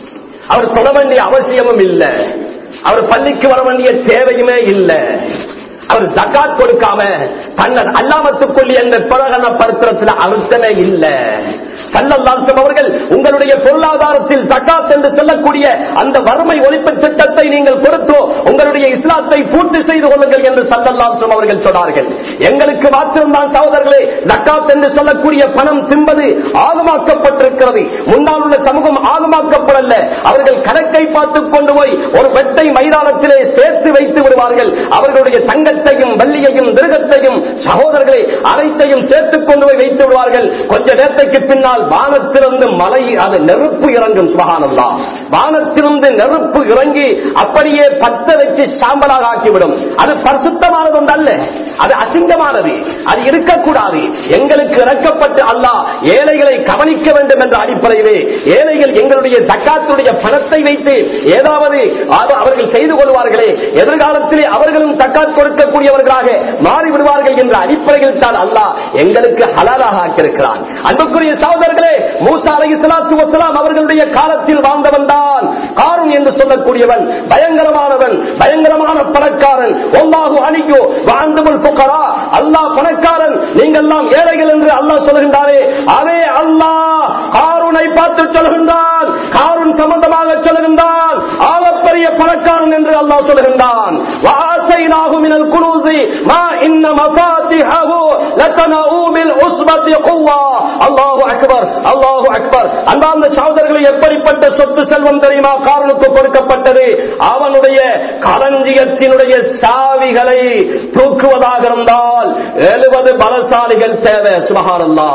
[SPEAKER 1] அவர் சொல்ல வேண்டிய அவசியமும் இல்லை அவர் பள்ளிக்கு வர வேண்டிய தேவையுமே இல்லை அவர் ஜக்காத் கொடுக்காம தன்னர் அல்லாமத்துக்குள்ளி என்ற பிரகடனப்படுத்துறதுல அர்த்தமே இல்லை சல்லல்லாசம் அவர்கள் உங்களுடைய பொருளாதாரத்தில் ஜக்காத் என்று சொல்லக்கூடிய அந்த வறுமை ஒழிப்பு திட்டத்தை நீங்கள் கொடுத்தோ உங்களுடைய இஸ்லாத்தை பூர்த்தி செய்து கொள்ளுங்கள் என்று சல்லல்லாசம் அவர்கள் சொன்னார்கள் எங்களுக்கு மாத்திரம்தான் சகோதரர்களே ஜக்காத் என்று சொல்லக்கூடிய பணம் தின்பது ஆகமாக்கப்பட்டிருக்கிறது முன்னால் உள்ள சமூகம் ஆகமாக்கப்படல அவர்கள் கணக்கை பார்த்துக் கொண்டு போய் ஒரு வெட்டை மைதானத்திலே சேர்த்து வைத்து விடுவார்கள் அவர்களுடைய தங்கத்தையும் வெள்ளியையும் மிருகத்தையும் சகோதரர்களை அனைத்தையும் சேர்த்துக் கொண்டு போய் வைத்து விடுவார்கள் கொஞ்ச நேரத்துக்கு பின்னால் வானத்திலிருந்து மலை அது நெருப்பு இறங்கும் சுபகானந்தா வானத்திலிருந்து நெருப்பு இறங்கி அப்படியே பத்த வச்சு சாம்பலாக ஆக்கிவிடும் அது பரிசுத்தமானது ஒன்று அல்ல அது அசிங்கமானது அது இருக்கக்கூடாது எங்களுக்கு இறக்கப்பட்டு அல்லாஹ் ஏழைகளை கவனிக்க வேண்டும் என்ற அடிப்படையிலே ஏழைகள் எங்களுடைய தக்காத்துடைய பணத்தை வைத்து ஏதாவது அது அவர்கள் செய்து கொள்வார்களே எதிர்காலத்திலே அவர்களும் தக்காத் கொடுக்கக்கூடியவர்களாக மாறிவிடுவார்கள் என்ற அடிப்படையில் தான் அல்லாஹ் எங்களுக்கு ஹலாலாக ஆக்கியிருக்கிறான் அன்புக்குரிய சகோதரர்களே மூசா அலை இஸ்லாத்து வசலாம் அவர்களுடைய காலத்தில் வாழ்ந்தவன் தான் காரும் என்று சொல்லக்கூடியவன் பயங்கரமானவன் பயங்கரமான பணக்காரன் ஒல்லாஹு அணிக்கோ வாழ்ந்தவள் புக்கரா அல்லாஹ் பணக்காரன் நீங்கள் எல்லாம் ஏழைகள் என்று அல்லாஹ் சொல்கின்றாரே அதே அல்லாஹ் காரூனை பார்த்து சொல்கின்றான் காரூன் சம்பந்தமாக சொல்கின்றான் ஆகப்பெரிய பணக்காரன் என்று அல்லாஹ் சொல்கின்றான் وآتيناه من الكنوز ما إن مفاتحه لتناء بالعصبة قوة الله أكبر الله أكبر அன்பார்ந்த சகோதரர்களை எப்படிப்பட்ட சொத்து செல்வம் தெரியுமா காரனுக்கு கொடுக்கப்பட்டது அவனுடைய களஞ்சியத்தினுடைய சாவிகளை தூக்குவதாக இருந்தால் எழுபது பலசாலிகள் தேவை சுபகானந்தா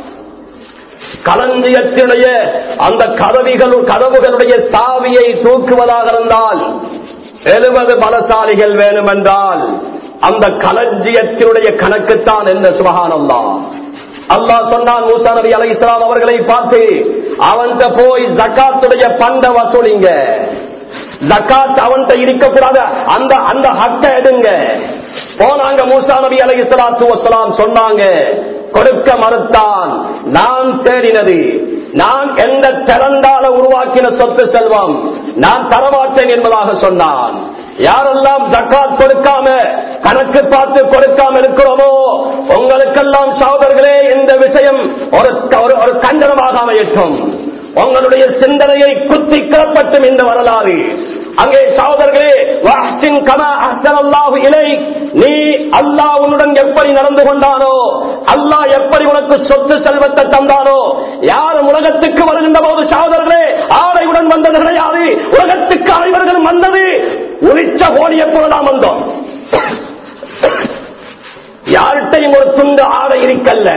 [SPEAKER 1] களஞ்சியத்தினுடைய அந்த கதவிகள் கதவுகளுடைய சாவியை தூக்குவதாக இருந்தால் எழுபது பலசாலிகள் வேணுமென்றால் அந்த களஞ்சியத்தினுடைய கணக்குத்தான் என்ன சுபகானந்தா அல்லாஹ் சொன்னான் மூசா நபி அலை இஸ்லாம் அவர்களை பார்த்து அவன்கிட்ட போய் ஜக்காத்துடைய பண்ட வசூலிங்க ஜக்காத் அவன்கிட்ட இருக்கக்கூடாத அந்த அந்த ஹக்க எடுங்க போனாங்க மூசா நபி அலை இஸ்லாத்து வசலாம் சொன்னாங்க கொடுக்க மறுத்தான் நான் தேடினது நான் எந்த திறந்தால உருவாக்கின சொத்து செல்வம் நான் தரமாட்டேன் என்பதாக சொன்னான் யாரெல்லாம் ஜக்காத் கொடுக்காம கணக்கு பார்த்து கொடுக்காம இருக்கிறோமோ உங்களுக்கெல்லாம் சகோதரர்களே இந்த விஷயம் ஒரு ஒரு- ஒரு கண்டனமாக அமையட்டும் உங்களுடைய சிந்தனையை குத்தி கிளப்பட்டும் இந்த வரலாறு அங்கே சகோதரர்களே வஹ்சின் கமா அஹ்ஸனல்லாஹு இலைக். நீ அல்லாஹ் உன்னுடன் எப்படி நடந்து கொண்டானோ அல்லாஹ் எப்படி உனக்கு சொத்து செல்வத்தை தந்தானோ யார் உலகத்துக்கு வருகின்ற போது சகோதரர்களே ஆடையுடன் வந்தது கிடையாது உலகத்துக்கு அனைவர்களும் வந்தது உரிச்ச கோடியை போலதான் வந்தோம் யார்கிட்டையும் ஒரு துண்டு ஆடை இருக்கல்ல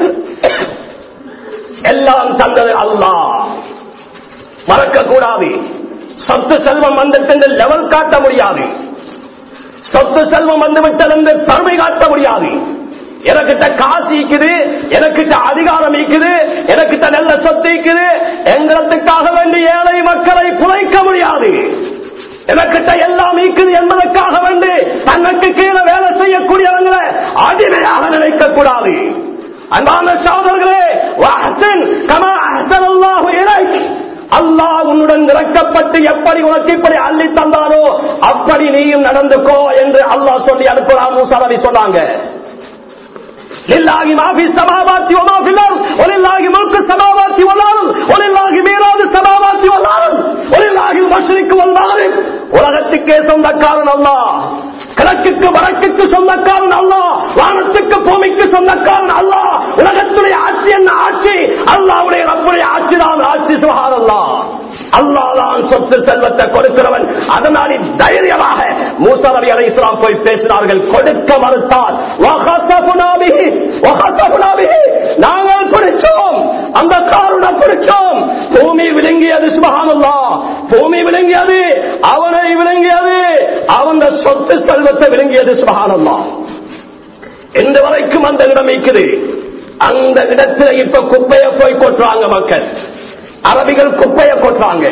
[SPEAKER 1] எல்லாம் தந்தது அல்லாஹ் மறக்க கூடாது சொத்து செல்வம் வந்துட்டு லெவல் காட்ட முடியாது சொத்து செல்வம் வந்து விட்டது என்று பெருமை காட்ட முடியாது எனக்கிட்ட காசு இருக்குது எனக்கிட்ட அதிகாரம் இருக்குது எனக்கிட்ட நல்ல சொத்து இருக்குது எங்களத்துக்காக வேண்டி ஏழை மக்களை புதைக்க முடியாது எனக்கிட்ட எல்லாம் இருக்குது என்பதற்காக வேண்டி தனக்கு கீழே வேலை செய்யக்கூடியவங்களை அடிமையாக நினைக்க கூடாது அன்பான சகோதரர்களே வஹ்சன் கமா அஹ்ஸனல்லாஹு இலைக். அல்லாஹ் உன்னுடன் இறக்கப்பட்டு எப்படி உனக்கு இப்படி அள்ளி தந்தானோ அப்படி நீயும் நடந்துக்கோ என்று அல்லாஹ் சொல்லி அனுப்புறான் மூசா நபி சொன்னாங்க لله ما في السماوات وما في الارض ولله ملك السماوات والارض ولله ميراث السماوات والارض ولله المشرق والمغرب உலகத்துக்கே சொந்தக்காரன் அல்லாஹ் கிழக்குக்கு வடக்குக்கு சொந்தக்காரன் அல்லாஹ் வானத்துக்கு பூமிக்கு சொந்தக்காரன் அல்லாஹ் உலகத்துடைய ஆட்சி என்ன ஆட்சி அல்லாஹ்வுடைய ரப்புடைய ஆட்சி தான் ஆட்சி சுகார் அல்லாஹ் அல்லாஹ் தான் சொத்து செல்வத்தை கொடுக்கிறவன் அதனால் தைரியமாக மூசா நபி அலை இஸ்லாம் போய் பேசினார்கள் கொடுக்க மறுத்தால் வஹசபுனா பிஹி, வஹசபுனா பிஹி. நாங்கள் பிடிச்சோம் அந்த காருணை பிடிச்சோம் பூமி விளங்கியது சுபஹானல்லா பூமி விளங்கியது அவனை விளங்கியது அவன் சொத்து செல்வத்தை விளங்கியது சுபஹானல்லா எந்த வரைக்கும் அந்த இடம் இருக்குது அந்த இடத்துல இப்ப குப்பையை போய் கொட்டுறாங்க மக்கள் அரபிகள் குப்பையை கொட்டுறாங்க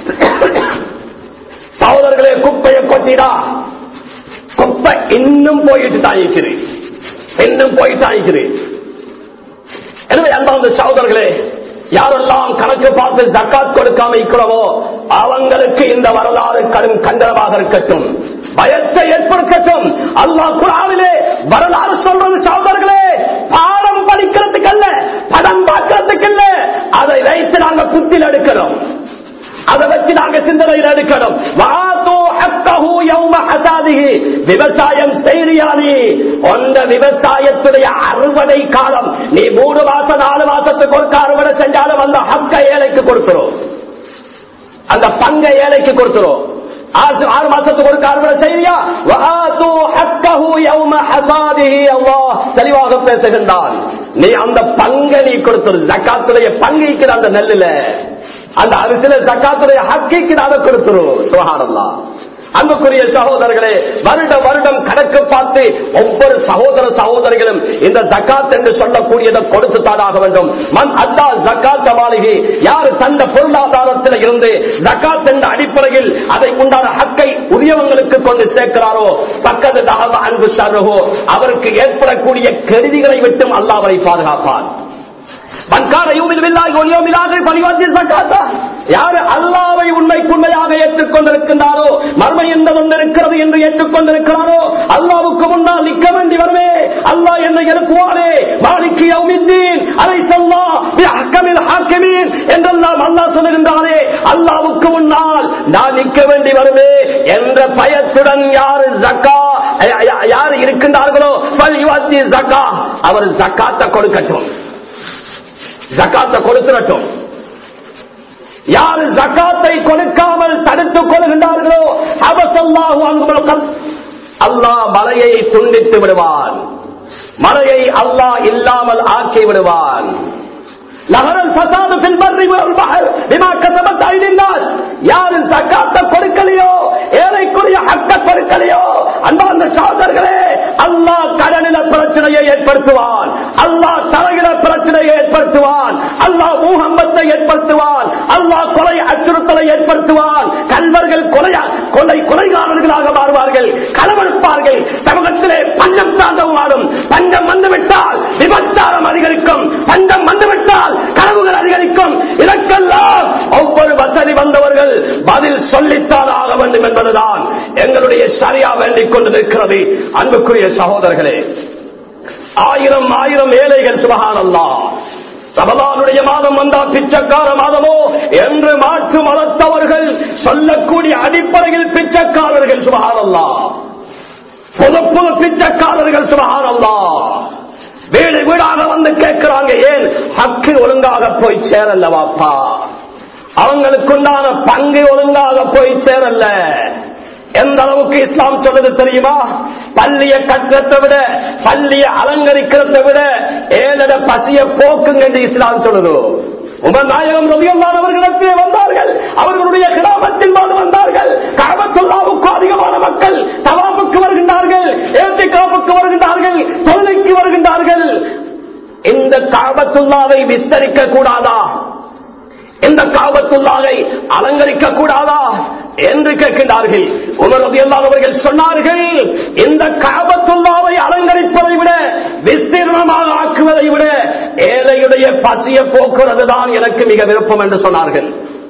[SPEAKER 1] சகோதரர்களே குப்பையை கொட்டிடா குப்பை இன்னும் போயிட்டு தான் இருக்குது இன்னும் போயிட்டு தான் இருக்குது எனவே அன்பார்ந்த சகோதரர்களே யாரெல்லாம் கணக்கு பார்த்து ஜக்காத் கொடுக்காம இருக்கிறோமோ அவங்களுக்கு இந்த வரலாறு கடும் கண்டனமாக இருக்கட்டும் பயத்தை ஏற்படுத்தட்டும் அல்லாஹ் குரானிலே வரலாறு சொல்றது சகோதரர்களே பாடம் படிக்கிறதுக்கு அல்ல படம் பார்க்கறதுக்கு இல்ல அதை வைத்து நாங்க புத்தியில் எடுக்கிறோம் அதை வச்சு நாங்க சிந்தனையில் எடுக்கணும் வாதோ ஹக்கஹு யௌம ஹசாதிஹி. விவசாயம் செய்தியானி அந்த விவசாயத்துடைய அறுவடை காலம் நீ மூணு மாசம் நாலு மாசத்துக்கு ஒரு அறுவடை செஞ்சாலும் அந்த ஹக்க ஏழைக்கு கொடுக்கிறோம் அந்த பங்கை ஏழைக்கு கொடுக்கிறோம் ஆறு ஆறு மாசத்துக்கு ஒரு அறுவடை செய்தியா வஆத்து ஹக்கஹு யௌம ஹசாதிஹி அல்லாஹ் தெளிவாக பேசுகின்றான் நீ அந்த பங்கை நீ கொடுத்துரு ஜக்காத்துடைய பங்கிக்கிற அந்த நெல்லுல அந்த அரிசில ஜக்காத்துடைய ஹக்கிக்கு அதை கொடுத்துரு சுகானல்லாம் அன்புக்குரிய சகோதரர்களே வருட வருடம் கணக்கு பார்த்து ஒவ்வொரு சகோதர சகோதரிகளும் இந்த ஜக்காத் என்று சொல்லக்கூடியதை கொடுத்து தானாக வேண்டும் மண் அத்தா ஜக்காத் மாளிகை யார் தந்த பொருளாதாரத்தில் இருந்து ஜக்காத் என்ற அடிப்படையில் அதை உண்டான ஹக்கை உரியவங்களுக்கு கொண்டு சேர்க்கிறாரோ பக்கத்து தகவ அன்பு சருகோ அவருக்கு ஏற்படக்கூடிய கெடுதிகளை விட்டும் அல்லாஹ் அவரை பாதுகாப்பார் மன்கார யூமில் பில்லாஹி வல் யௌமில் ஆகிர் ஃபலியுஅத்தி ஸகாத்தா யார் அல்லாஹ்வை உண்மைக்குண்மையாக ஏற்றுக்கொண்டிருக்கின்றாரோ மர்மை என்பது ஒன்று இருக்கிறது என்று ஏற்றுக்கொண்டிருக்கிறாரோ அல்லாஹ்வுக்கு முன்னால் நிற்க வேண்டி வருமே அல்லாஹ் என்னை எழுப்புவாரே மாலிக்கு யௌமித்தீன் அலைஹிஸ்ஸலாம் பிஹக்கமில் ஹாக்கிமீன் என்றெல்லாம் அல்லாஹ் சொல்லுகின்றாரே அல்லாஹ்வுக்கு முன்னால் நான் நிற்க வேண்டி வருமே என்ற பயத்துடன் யார் ஜக்கா யார் இருக்கின்றார்களோ ஃபலியுஅத்தி ஸகா அவர் ஜக்காத்தை கொடுக்கட்டும் ஜக்காத்தை கொடுத்துடட்டும் யார் ஜக்காத்தை கொடுக்காமல் தடுத்துக் கொள்கின்றார்களோ அவசல்லாஹு அங்குமல் அல்லாஹ் மலையை துண்டித்து விடுவான் மலையை அல்லாஹ் இல்லாமல் ஆக்கி விடுவான் நகரல் பசாது பின்பற்றி யாரு சக்காத்த கொடுக்கலையோ ஏழைக்குரிய ஹக்க கொடுக்கலையோ அன்பார்ந்த சாதர்களே அல்லாஹ் கடனில பிரச்சனையை ஏற்படுத்துவான் அல்லாஹ் தலையில பிரச்சனையை ஏற்படுத்துவான் அல்லாஹ் ஊகம்பத்தை ஏற்படுத்துவான் அல்லாஹ் கொலை அச்சுறுத்தலை ஏற்படுத்துவான் கல்வர்கள் கொலை கொலை கொலைகாரர்களாக மாறுவார்கள் களவெடுப்பார்கள் சமூகத்திலே பஞ்சம் தாண்டவாடும் பஞ்சம் வந்துவிட்டால் விபச்சாரம் அதிகரிக்கும் பஞ்சம் வந்துவிட்டால் கனவுகள் அதிகரிக்கும் இதற்கெல்லாம் ஒவ்வொரு வசதி வந்தவர்கள் பதில் சொல்லித்தான் ஆக வேண்டும் என்பதுதான் எங்களுடைய சரியா வேண்டிக் கொண்டிருக்கிறது அன்புக்குரிய சகோதரர்களே ஆயிரம் ஆயிரம் ஏழைகள் சுபகானல்லா ரமலானுடைய மாதம் வந்தா பிச்சைக்கார மாதமோ என்று மாற்று மதத்தவர்கள் சொல்லக்கூடிய அடிப்படையில் பிச்சைக்காரர்கள் சுபகானல்லா புது புது பிச்சைக்காரர்கள் சுபகானல்லா வீடு வீடாக வந்து கேட்கிறாங்க ஏன் ஹக்கு ஒழுங்காக போய் சேரல வாப்பா அவங்களுக்குண்டான பங்கு ஒழுங்காக போய் சேரல எந்த அளவுக்கு இஸ்லாம் சொல்லுது தெரியுமா பள்ளிய கட்டுறதை விட பள்ளிய அலங்கரிக்கிறதை விட ஏழட பசிய போக்குங்க என்று இஸ்லாம் சொல்லுது உமர் நாயகம் ரவியல்லான் அவர்களிடத்திலே வந்தார்கள் அவர்களுடைய கிராமத்தில் வாழ்ந்து வந்தார்கள் கரபத்துல்லாவுக்கு அதிகமான மக்கள் தவாப்புக்கு வருகின்றார்கள் ஏத்திகாப்புக்கு வருகின்றார்கள் தொழிலைக்கு வருகின்றார்கள் இந்த காபத்துல்லாவை விஸ்தரிக்க கூடாதா இந்த காபத்துல்லாவை அலங்கரிக்க கூடாதா என்று கேட்கின்றார்கள் உமரது அவர்கள் சொன்னார்கள் இந்த காபத்துல்லாவை அலங்கரிப்பதை விட விஸ்தீர்ணமாக ஆக்குவதை விட ஏழையுடைய பசிய போக்குறது தான் எனக்கு மிக விருப்பம் என்று சொன்னார்கள்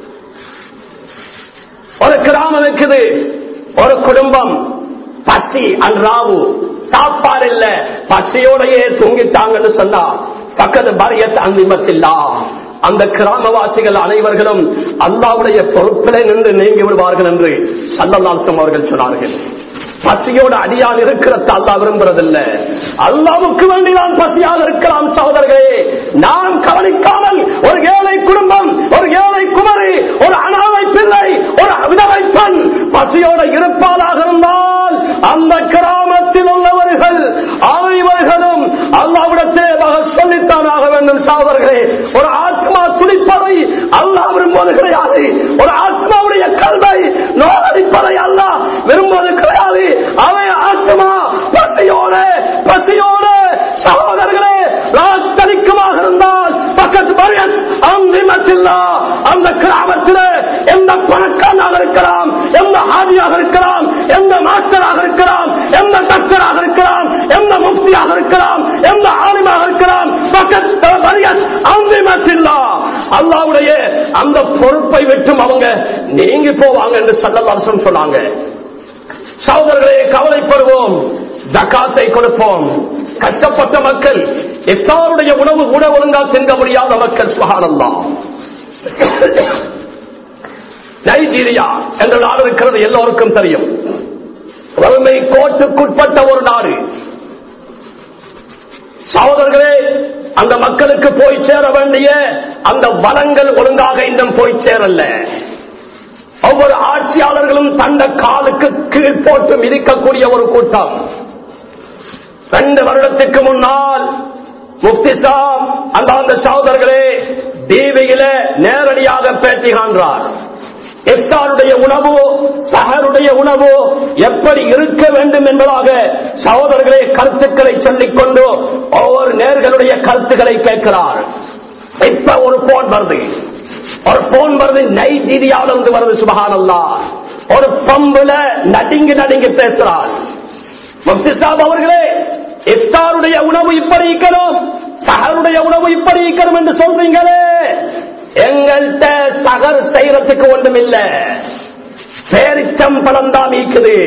[SPEAKER 1] ஒரு கிராமம் இருக்குது ஒரு குடும்பம் பசி அன்றாவு சாப்பாடு இல்ல பசியோடையே தூங்கிட்டாங்கன்னு சொன்னா பக்கத்து பரியத் அந்திமத்தில்லா அந்த கிராமவாசிகள் அனைவர்களும் அல்லாவுடைய பொறுப்பிலே நின்று நீங்கி விடுவார்கள் என்று சல்லல்லாசம் அவர்கள் சொன்னார்கள் பசியோட அடியால் இருக்கிறத அல்லா விரும்புறதில்ல அல்லாவுக்கு வேண்டி நான் பசியாக இருக்கலாம் சகோதரர்களே நான் கவனிக்காமல் ஒரு ஏழை குடும்பம் ஒரு ஏழை குமரி ஒரு அனாதை பிள்ளை ஒரு விதவை பெண் பசியோட இருப்பாளாக இருந்தால் அந்த கிராமத்தில் உள்ளவர்கள் அனைவர்களும் அல்லாவிடத்தே சொல்லித்தான் ஆக வேண்டும் சகோதரர்களே ஒரு ஆத்மா துடிப்பதை அல்லாஹ் விரும்புவது கிடையாது ஒரு ஆத்மாவுடைய கல்வை நோகடிப்பதை அல்லாஹ் விரும்புவது கிடையாது அவன் ஆத்மா பசியோடு பசியோடு சகோதரர்களே ராத்தனிக்குமாக இருந்தால் பக்கத்து பரியன் அந்திமத்தில்லா அந்த கிராமத்தில் எந்த பணக்காரனாக இருக்கலாம் எந்த ஆதியாக இருக்கலாம் எந்த மாஸ்டராக இருக்கலாம் எந்த டாக்டராக இருக்கலாம் எந்த முக்தியாக இருக்கலாம் எந்த ஆலிமாக இருக்கலாம் பக்கத்து பரியன் அந்திமத்தில்லா அல்லாவுடைய அந்த பொறுப்பை விட்டும் அவங்க நீங்கி போவாங்க என்று சல்லவாசம் சொன்னாங்க சகோதரர்களே கவலைப்படுவோம் ஜக்காத்தை கொடுப்போம் கஷ்டப்பட்ட மக்கள் எத்தாருடைய உணவு கூட ஒழுங்கா திங்க முடியாத மக்கள் சுகானந்தான் நைஜீரியா என்ற நாடு இருக்கிறது எல்லோருக்கும் தெரியும் வறுமை கோட்டுக்குட்பட்ட ஒரு நாடு சகோதரர்களே அந்த மக்களுக்கு போய் சேர வேண்டிய அந்த வளங்கள் ஒழுங்காக இன்னும் போய் சேரல ஒவ்வொரு ஆட்சியாளர்களும் தந்த காலுக்கு கீழ் போட்டு மிதிக்கக்கூடிய ஒரு கூட்டம் ரெண்டு வருடத்துக்கு முன்னால் முக்தி சாப் அந்த அந்த சகோதரர்களே டிவியில நேரடியாக பேட்டி காண்றார் இஃப்தாருடைய உணவு சஹருடைய உணவு எப்படி இருக்க வேண்டும் என்பதாக சகோதரர்களே கருத்துக்களை சொல்லிக் கொண்டு ஒவ்வொரு நேர்களுடைய கருத்துக்களை கேட்கிறார் இப்ப ஒரு போன் வருது ஒரு போன் வருது நைஜீரியாவில இருந்து வருது சுபகானல்லா ஒரு பம்புல நடுங்கி நடுங்கி பேசுறார் முப்தி சாப் அவர்களே இஃப்தாருடைய உணவு இப்படி இருக்கணும் சஹருடைய உணவு இப்படி இருக்கணும் என்று சொல்றீங்களே எங்கள்கிட்ட சகர் செய்யறதுக்கு ஒன்றும் இல்ல பேரிச்சம்பழம் தான் இருக்குது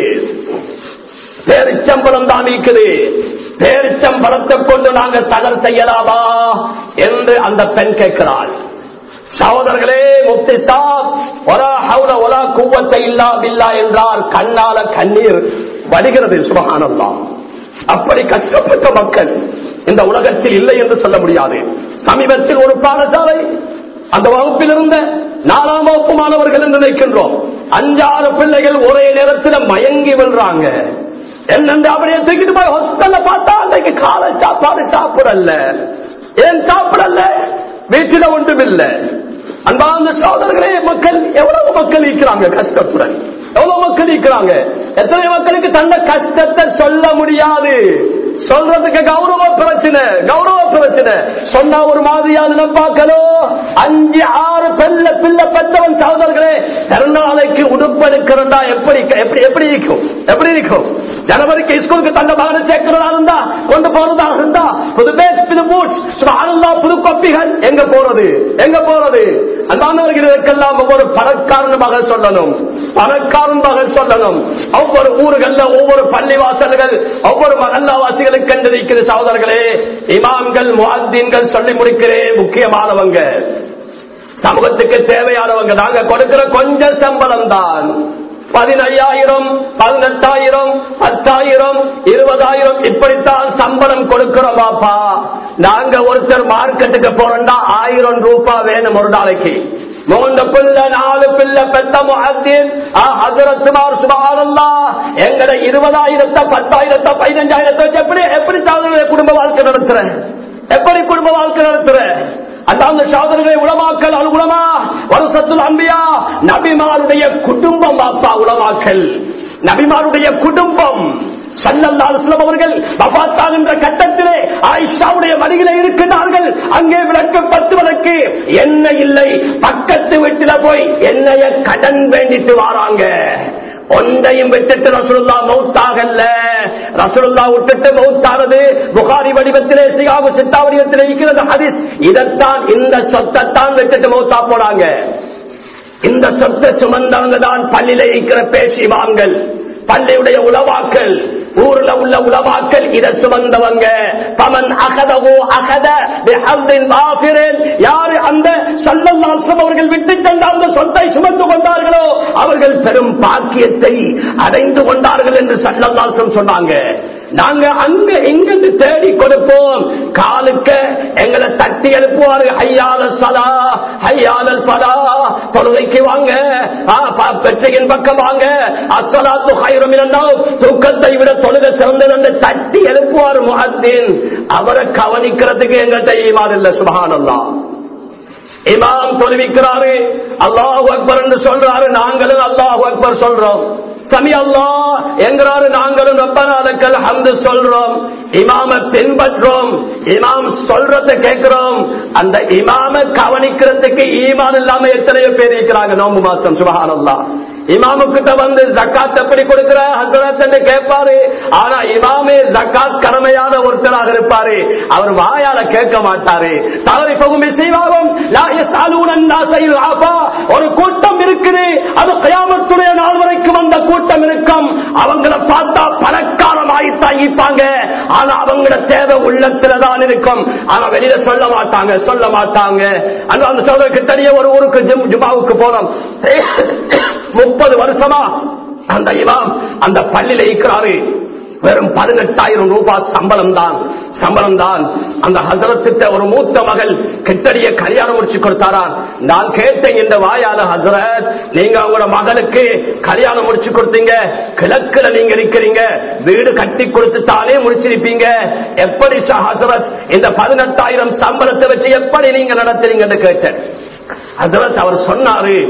[SPEAKER 1] பேரிச்சம்பழம் தான் இருக்குது பேரிச்சம்பழத்தை கொண்டு நாங்க சகர் செய்யலாமா என்று அந்த பெண் கேட்கிறாள் சகோதரர்களே முப்தி சாப் ஒரா ஹவுல ஒரா கூவத்தை இல்லா பில்லா என்றார் கண்ணால கண்ணீர் வடிகிறது சுபகானல்லாம் அப்படி கஷ்டப்பட்ட மக்கள் இந்த உலகத்தில் இல்லை என்று சொல்ல முடியாது சமீபத்தில் ஒரு பாடசாலை அந்த வகுப்பில் இருந்த நாலாம் வகுப்பு மாணவர்கள் என்று நினைக்கின்றோம் அஞ்சாறு பிள்ளைகள் ஒரே நேரத்தில் மயங்கி விழுறாங்க என்னென்று அப்படியே தூக்கிட்டு போய் ஹாஸ்பிட்டல்ல பார்த்தா அன்றைக்கு காலை சாப்பாடு சாப்பிடல ஏன் சாப்பிடல வீட்டில ஒன்றும் இல்லை அன்பார்ந்த சோதரர்களே மக்கள் எவ்வளவு மக்கள் இருக்கிறாங்க கஷ்டத்துடன் எவ்வளவு மக்கள் இருக்கிறாங்க எத்தனை மக்களுக்கு தந்த கஷ்டத்தை சொல்ல முடியாது சொல்றதுக்கு கௌரவ பிரச்சனை கௌரவ பிரச்சனை சொன்னா ஒரு மாதிரியாது பார்க்கணும் அஞ்சு ஆறு பெல்ல பிள்ளை பெற்றவன் சகோதரர்களே பிறநாளைக்கு உடுப்பெடுக்கிறதா எப்படி எப்படி எப்படி இருக்கும் எப்படி இருக்கும் ஜனவரிக்கு ஸ்கூலுக்கு தந்த மகனை சேர்க்கிறதா இருந்தா கொண்டு போறதா இருந்தா புது பேஸ் புது பூட் சுகானந்தா புது கொப்பிகள் எங்க போறது எங்க போறது அந்தானவர்கள் இதற்கெல்லாம் ஒவ்வொரு பணக்காரன் மகள் சொல்லணும் பணக்காரன் மகள் சொல்லணும் ஒவ்வொரு ஊர்கள்ல ஒவ்வொரு பள்ளிவாசல்கள் ஒவ்வொரு மகல்லாவாசிகளுக்கு என்று இருக்கிற சகோதரர்களே இமாம்கள் முஹத்தீன்கள் சொல்லி முடிக்கிறேன் முக்கியமானவங்க சமூகத்துக்கு தேவையானவங்க நாங்க கொடுக்கிற கொஞ்சம் சம்பளம் தான் பதினையாயிரம் பதினெட்டாயிரம் பத்தாயிரம் இருபதாயிரம் இப்படித்தான் சம்பளம் கொடுக்கிறோம் பாப்பா நாங்க ஒருத்தர் மார்க்கெட்டுக்கு போறோம்னா ஆயிரம் ரூபாய் வேணும் ஒரு நாளைக்கு மூன்று பிள்ளை நாலு பிள்ளை பெத்த முஹத்தீன் ஹசரத்துமார் சுபஹானல்லா எங்களை இருபதாயிரத்தை பத்தாயிரத்தை பதினஞ்சாயிரத்தை வச்சு எப்படி எப்படி சாதனை குடும்ப வாழ்க்கை நடத்துறேன் எப்படி குடும்ப வாழ்க்கை நடத்துறேன் அந்த சாதனைகளை உளமாக்கல் அது உளமா வருஷத்தில் அம்பியா நபிமாருடைய குடும்பம் அப்பா உளமாக்கல் நபிமாருடைய குடும்பம் சல்லல்லாஹு அவர்கள் வபாத்தாகின்ற கட்டத்திலே ஆயிஷாவுடைய வழியில இருக்கின்றார்கள் அங்கே விளக்கு பத்து விளக்கு என்ன இல்லை பக்கத்து வீட்டில போய் என்னைய கடன் வேண்டிட்டு வாராங்க ஒன்றையும் விட்டுட்டு ரசூலுல்லா மௌத்தாகல்ல ரசூலுல்லா விட்டுட்டு மௌத்தானது புகாரி வடிவத்திலே சிகாவு சித்தா வடிவத்திலே இருக்கிறது ஹதீஸ் இதைத்தான் இந்த சொத்தைத்தான் விட்டுட்டு மௌத்தா போனாங்க இந்த சொத்தை சுமந்தவங்க தான் பள்ளியில இருக்கிற பேசிவாங்கள் பள்ளியுடைய உளவாக்கள் ஊர்ல உள்ள உலமாக்கள் இதை சுமந்தவங்க பமன் அகதவோ அகத யாரு அந்த சல்லல்லாசம் அவர்கள் விட்டு சென்ற அந்த சொத்தை சுமந்து கொண்டார்களோ அவர்கள் பெரும் பாக்கியத்தை அடைந்து கொண்டார்கள் என்று சல்லல்லாசம் சொன்னாங்க நாங்க அங்க எங்கிருந்து தேடி கொடுப்போம் காலுக்க எங்களை தட்டி எழுப்புவாரு ஐயால சலா ஐயாளல் பலா தொழுகைக்கு வாங்க பெற்றையின் பக்கம் வாங்க அசலாத்து ஹைரம் தூக்கத்தை விட தொழுக சிறந்தது என்று தட்டி எழுப்புவார் முகத்தின் அவரை கவனிக்கிறதுக்கு எங்கள்கிட்ட ஈமான் இல்ல சுபகானல்லா இமாம் தொழுவிக்கிறாரு அல்லாஹு அக்பர் என்று சொல்றாரு நாங்களும் அல்லாஹு அக்பர் சொல்றோம் சமி அல்லா என்கிறாரு நாங்களும் ரப்பனாலக்கல் ஹம்து சொல்றோம் இமாம பின்பற்றோம் இமாம் சொல்றத கேட்கிறோம் அந்த இமாம கவனிக்கிறதுக்கு ஈமான் இல்லாம எத்தனையோ பேர் இருக்கிறாங்க நோம்பு மாசம் சுபகானல்லா இமாமுக்கிட்ட வந்து ஜக்காத் எப்படி கொடுக்கிற ஹசரத் என்று கேட்பாரு ஆனா இமாமே ஜக்காத் கடமையான ஒருத்தராக இருப்பாரு அவர் வாயால கேட்க மாட்டாரு தவறி போகும் செய்வாகும் ஒரு கூட்டம் இருக்குது அது கயாமத்துடைய நாள் வரைக்கும் அந்த கூட்டம் இருக்கும் அவங்கள பார்த்தா பணக்காரம் ஆயித்தாங்கிப்பாங்க ஆனா அவங்கள தேவை உள்ளத்துல தான் இருக்கும் ஆனா வெளியில சொல்ல மாட்டாங்க சொல்ல மாட்டாங்க அந்த அந்த சோதருக்கு தெரிய ஒரு ஊருக்கு ஜுமாவுக்கு போறோம் முப்பது வருஷமா அந்த இமாம் அந்த பள்ளியில இருக்கிறாரு வெறும் பதினெட்டாயிரம் ரூபாய் சம்பளம் தான் சம்பளம் தான் அந்த ஹசரத்திட்ட ஒரு மூத்த மகள் கிட்டடிய கல்யாணம் முடிச்சு கொடுத்தாரான் நான் கேட்டேன் இந்த வாயால ஹசரத் நீங்க உங்களோட மகளுக்கு கல்யாணம் முடிச்சு கொடுத்தீங்க கிழக்குல நீங்க இருக்கிறீங்க வீடு கட்டி கொடுத்து தானே முடிச்சிருப்பீங்க எப்படி ச- ஹசரத் இந்த பதினெட்டாயிரம் சம்பளத்தை வச்சு எப்படி நீங்க நடத்துறீங்கன்னு கேட்டேன் ஹசரத் அவர் சொன்னாரு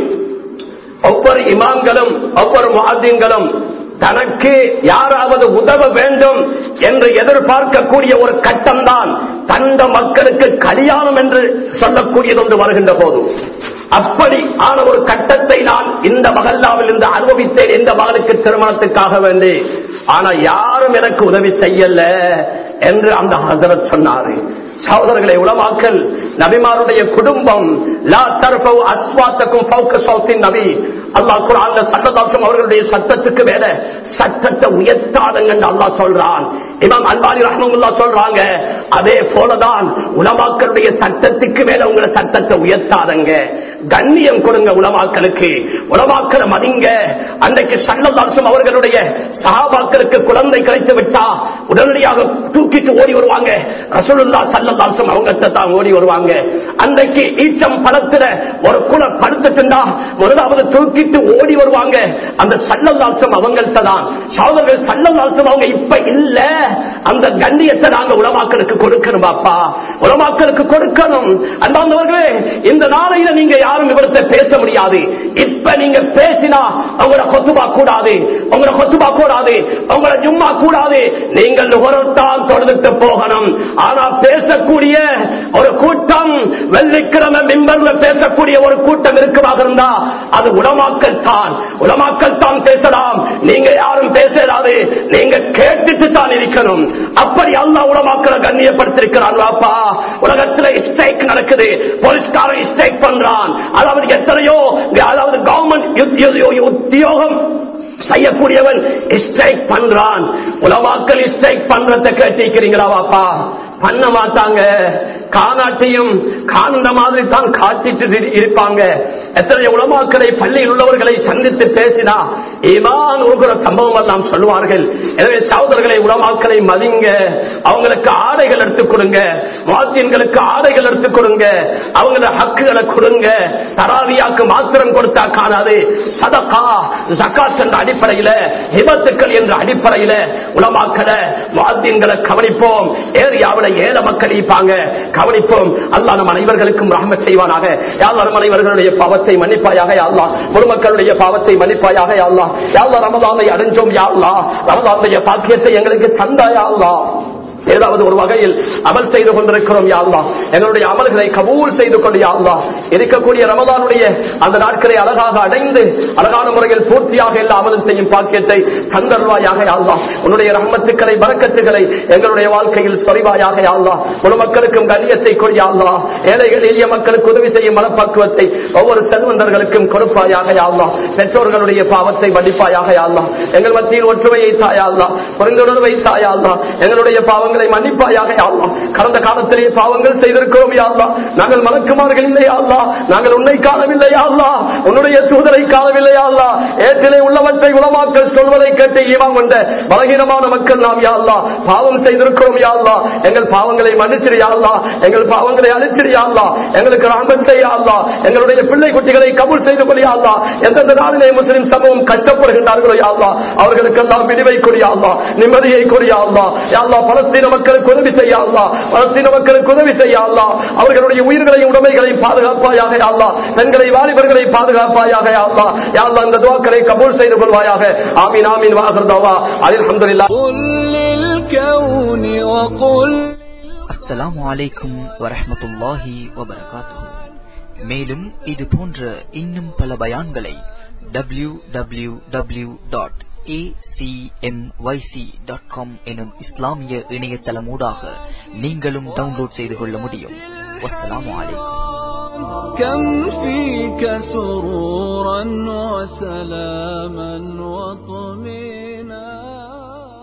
[SPEAKER 1] ஒவ்வொரு இமாம்களும் ஒவ்வொரு முஹாதீன்களும் தனக்கு யாராவது உதவ வேண்டும் என்று எதிர்பார்க்கக்கூடிய ஒரு கட்டம்தான் தந்த மக்களுக்கு கல்யாணம் என்று சொல்லக்கூடியது ஒன்று வருகின்ற போது அப்படி ஆன ஒரு கட்டத்தை நான் இந்த மகல்லாவில் இருந்து அனுபவித்தேன் இந்த மகளுக்கு திருமணத்துக்காக வேண்டி ஆனா யாரும் எனக்கு உதவி செய்யல என்று அந்த ஹசரத் சொன்னாரு சகோதரர்களை உளமாக்கல் நபிமாருடைய குடும்பம் லா தர்பவு அஸ்வாத்தக்கும் பௌக்க சௌத்தின் நபி அல்லாஹ் குரான்ல சட்டதாசம் அவர்களுடைய சட்டத்துக்கு மேல சட்டத்தை உயர்த்தாதங்க அல்லாஹ் சொல்றான் இமாம் அல்பானி ரஹ்மமுல்லா சொல்றாங்க அதே போலதான் உலமாக்களுடைய சட்டத்துக்கு மேல உங்களை சட்டத்தை உயர்த்தாதங்க கண்ணியம் கொடுங்க உலமாக்களுக்கு உலமாக்களை மதிங்க அன்றைக்கு சல்லதாசம் அவர்களுடைய சகாபாக்களுக்கு குழந்தை கிடைத்து விட்டா உடனடியாக தூக்கிட்டு ஓடி வருவாங்க ரசூலுல்லா சல்லதாசம் அவங்ககிட்ட தான் ஓடி வருவாங்க அன்றைக்கு ஈச்சம் படத்துல ஒரு குல படுத்துட்டுண்டா முதலாவது தூக்கிட்டு ஓடி வருவாங்க அந்த சல்லதாசம் அவங்கள்ட்ட தான் சகோதரர்கள் சல்லதாசம் அவங்க இப்ப இல்ல அந்த கண்ணியத்தை நாங்க உலமாக்களுக்கு கொடுக்கணும் பாப்பா உலமாக்களுக்கு கொடுக்கணும் அன்பாந்தவர்களே இந்த நாளையில நீங்க யாரும் இவரத்தை பேச முடியாது இப்ப நீங்க பேசினா உங்களோட கொத்துபா கூடாது உங்களோட கொத்துபா கூடாது உங்களோட ஜும்மா கூடாது நீங்கள் ஒருத்தான் தொடர்ந்துட்டு போகணும் ஆனா பேசக்கூடிய ஒரு கூட்டம் வெள்ளிக்கிழமை மிம்பர்ல பேசக்கூடிய ஒரு கூட்டம் இருக்குமாக இருந்தா அது உலமாக்கல் தான் உலமாக்கல் தான் பேசலாம் நீங்க யாரும் பேசலாது நீங்க கேட்டுட்டு தான் இருக்கணும் அப்படி அல்லா உலமாக்களை கண்ணியப்படுத்திருக்கிறான் வாப்பா உலகத்துல ஸ்ட்ரைக் நடக்குது போலீஸ்காரன் ஸ்ட்ரைக் பண்றான் அதாவது எத்தனையோ அதாவது கவர்மெண்ட் உத்தியோகம் செய்யக்கூடியவன் ஸ்ட்ரைக் பண்றான் உலமாக்கள் ஸ்ட்ரைக் பண்றத கேட்டிருக்கிறீங்களா வாப்பா பண்ண மாட்டாங்க காணாட்டையும் காண்ட மாதிரி தான் காட்டிட்டு இரு- இருப்பாங்க எத்தனை உலமாக்களை பள்ளியில் உள்ளவர்களை சந்தித்து பேசினா இவான் ஒரு சம்பவம் எல்லாம் சொல்லுவார்கள் எனவே சகோதரர்களை உலமாக்களை மதிங்க அவங்களுக்கு ஆடைகள் எடுத்துக் கொடுங்க வாத்தியன்களுக்கு ஆடைகள் எடுத்துக் கொடுங்க அவங்கள ஹக்குகளை கொடுங்க தராவியாக்கு மாத்திரம் கொடுத்தா காணாது சதகா ஜக்காத் என்ற அடிப்படையில ஹிபத்துக்கள் என்ற அடிப்படையில உலமாக்களை வாத்தியன்களை கவனிப்போம் ஏரியாவில் ஏழை மக்கள் இருப்பாங்க கவனிப்போம் அல்லா நம் அனைவர்களுக்கும் ரஹமத் செய்வானாக யாழ்லா நம் அனைவர்களுடைய பாவத்தை மன்னிப்பாயாக யாழ்லா பொதுமக்களுடைய பாவத்தை மன்னிப்பாயாக யாழ்லா யாழ்லா ரமதானை அடைஞ்சோம் யாழ்லா ரமதானுடைய பாக்கியத்தை எங்களுக்கு தந்தாயா அல்லா ஏதாவது ஒரு வகையில் அமல் செய்து கொண்டிருக்கிறோம் யாழ்லா எங்களுடைய அமல்களை கபூல் செய்து கொண்டு யாழ்லா இருக்கக்கூடிய ரமதானுடைய அந்த நாட்களை அழகாக அடைந்து அழகான முறையில் பூர்த்தியாக எல்லா அமலும் செய்யும் பாக்கியத்தை தந்தருவாயாக யாழ்லா உன்னுடைய ரஹமத்துக்களை பறக்கத்துக்களை எங்களுடைய வாழ்க்கையில் சொறிவாயாக யாழ்லா பொதுமக்களுக்கும் கண்ணியத்தை கொள்ளியாழ்லா ஏழைகள் எளிய மக்களுக்கு உதவி செய்யும் மனப்பக்குவத்தை ஒவ்வொரு செல்வந்தர்களுக்கும் கொடுப்பாயாக யாழ்லா பெற்றோர்களுடைய பாவத்தை மன்னிப்பாயாக யாழ்லா எங்கள் மத்தியில் ஒற்றுமையை தாயாழ்லா புரிந்துணர்வை தாயாழ்லா எங்களுடைய பாவங்களை மன்னிப்பாயாக யாழ்லா கடந்த காலத்திலேயே பாவங்கள் செய்திருக்கிறோம் யாழ்லா நாங்கள் மலக்குமார்கள் இல்லையாழ்லா நாங்கள் உன்னை காணவில்லை யாழ்லா உன்னுடைய தூதரை காணவில்லை யாழ்லா ஏற்றிலே உள்ளவற்றை உலமாக்கள் சொல்வதை கேட்டு ஈவான் கொண்ட பலகீனமான மக்கள் நாம் யாழ்லா பாவம் செய்திருக்கிறோம் யாழ்லா எங்கள் பாவங்களை மன்னிச்சிரு யாழ்லா எங்கள் பாவங்களை அழிச்சிரு யாழ்லா எங்களுக்கு ரஹமத்தை யாழ்லா எங்களுடைய பிள்ளை குட்டிகளை கபூல் செய்து கொள் யாழ்லா எந்தெந்த நாளிலே முஸ்லிம் சமூகம் கஷ்டப்படுகின்றார்களோ யாழ்லா அவர்களுக்கெல்லாம் விடுவை கொடியாழ்லா நிம்மதியை கொடியாழ்லா யாழ்லா பலஸ்தீன மக்களுக்கு உதவி செய்யாழ்லா பலஸ்தீன மக்களுக்கு உதவி செய்யாழ்லா அவர்களுடைய உயிர்களையும் உடைமைகளையும் பாதுகாப்பாயாக யாழ்லா பெண்களை வாலிபர்களை பாதுகாப்பாயாக யாழ்லா யாழ்லா இந்த துவாக்களை கபூல் செய்து கொள்வாயாக ஆமீன் ஆமீன் வாகர்தவா அதில் அஹமதுல்லா
[SPEAKER 2] قل للكون وقل
[SPEAKER 3] அஸ்ஸலாமு அலைக்கும் வரஹ்மத்துல்லாஹி வபரகாத்துஹு மேலும் இது போன்ற இன்னும் பல பயான்களை W W W dot dot com எனும் இஸ்லாமிய இணையதளமூடாக நீங்களும் டவுன்லோட் செய்து கொள்ள முடியும் வஸ்ஸலாமு அலைக்கும்
[SPEAKER 2] كم فيك سرورا وسلاما وطمئنا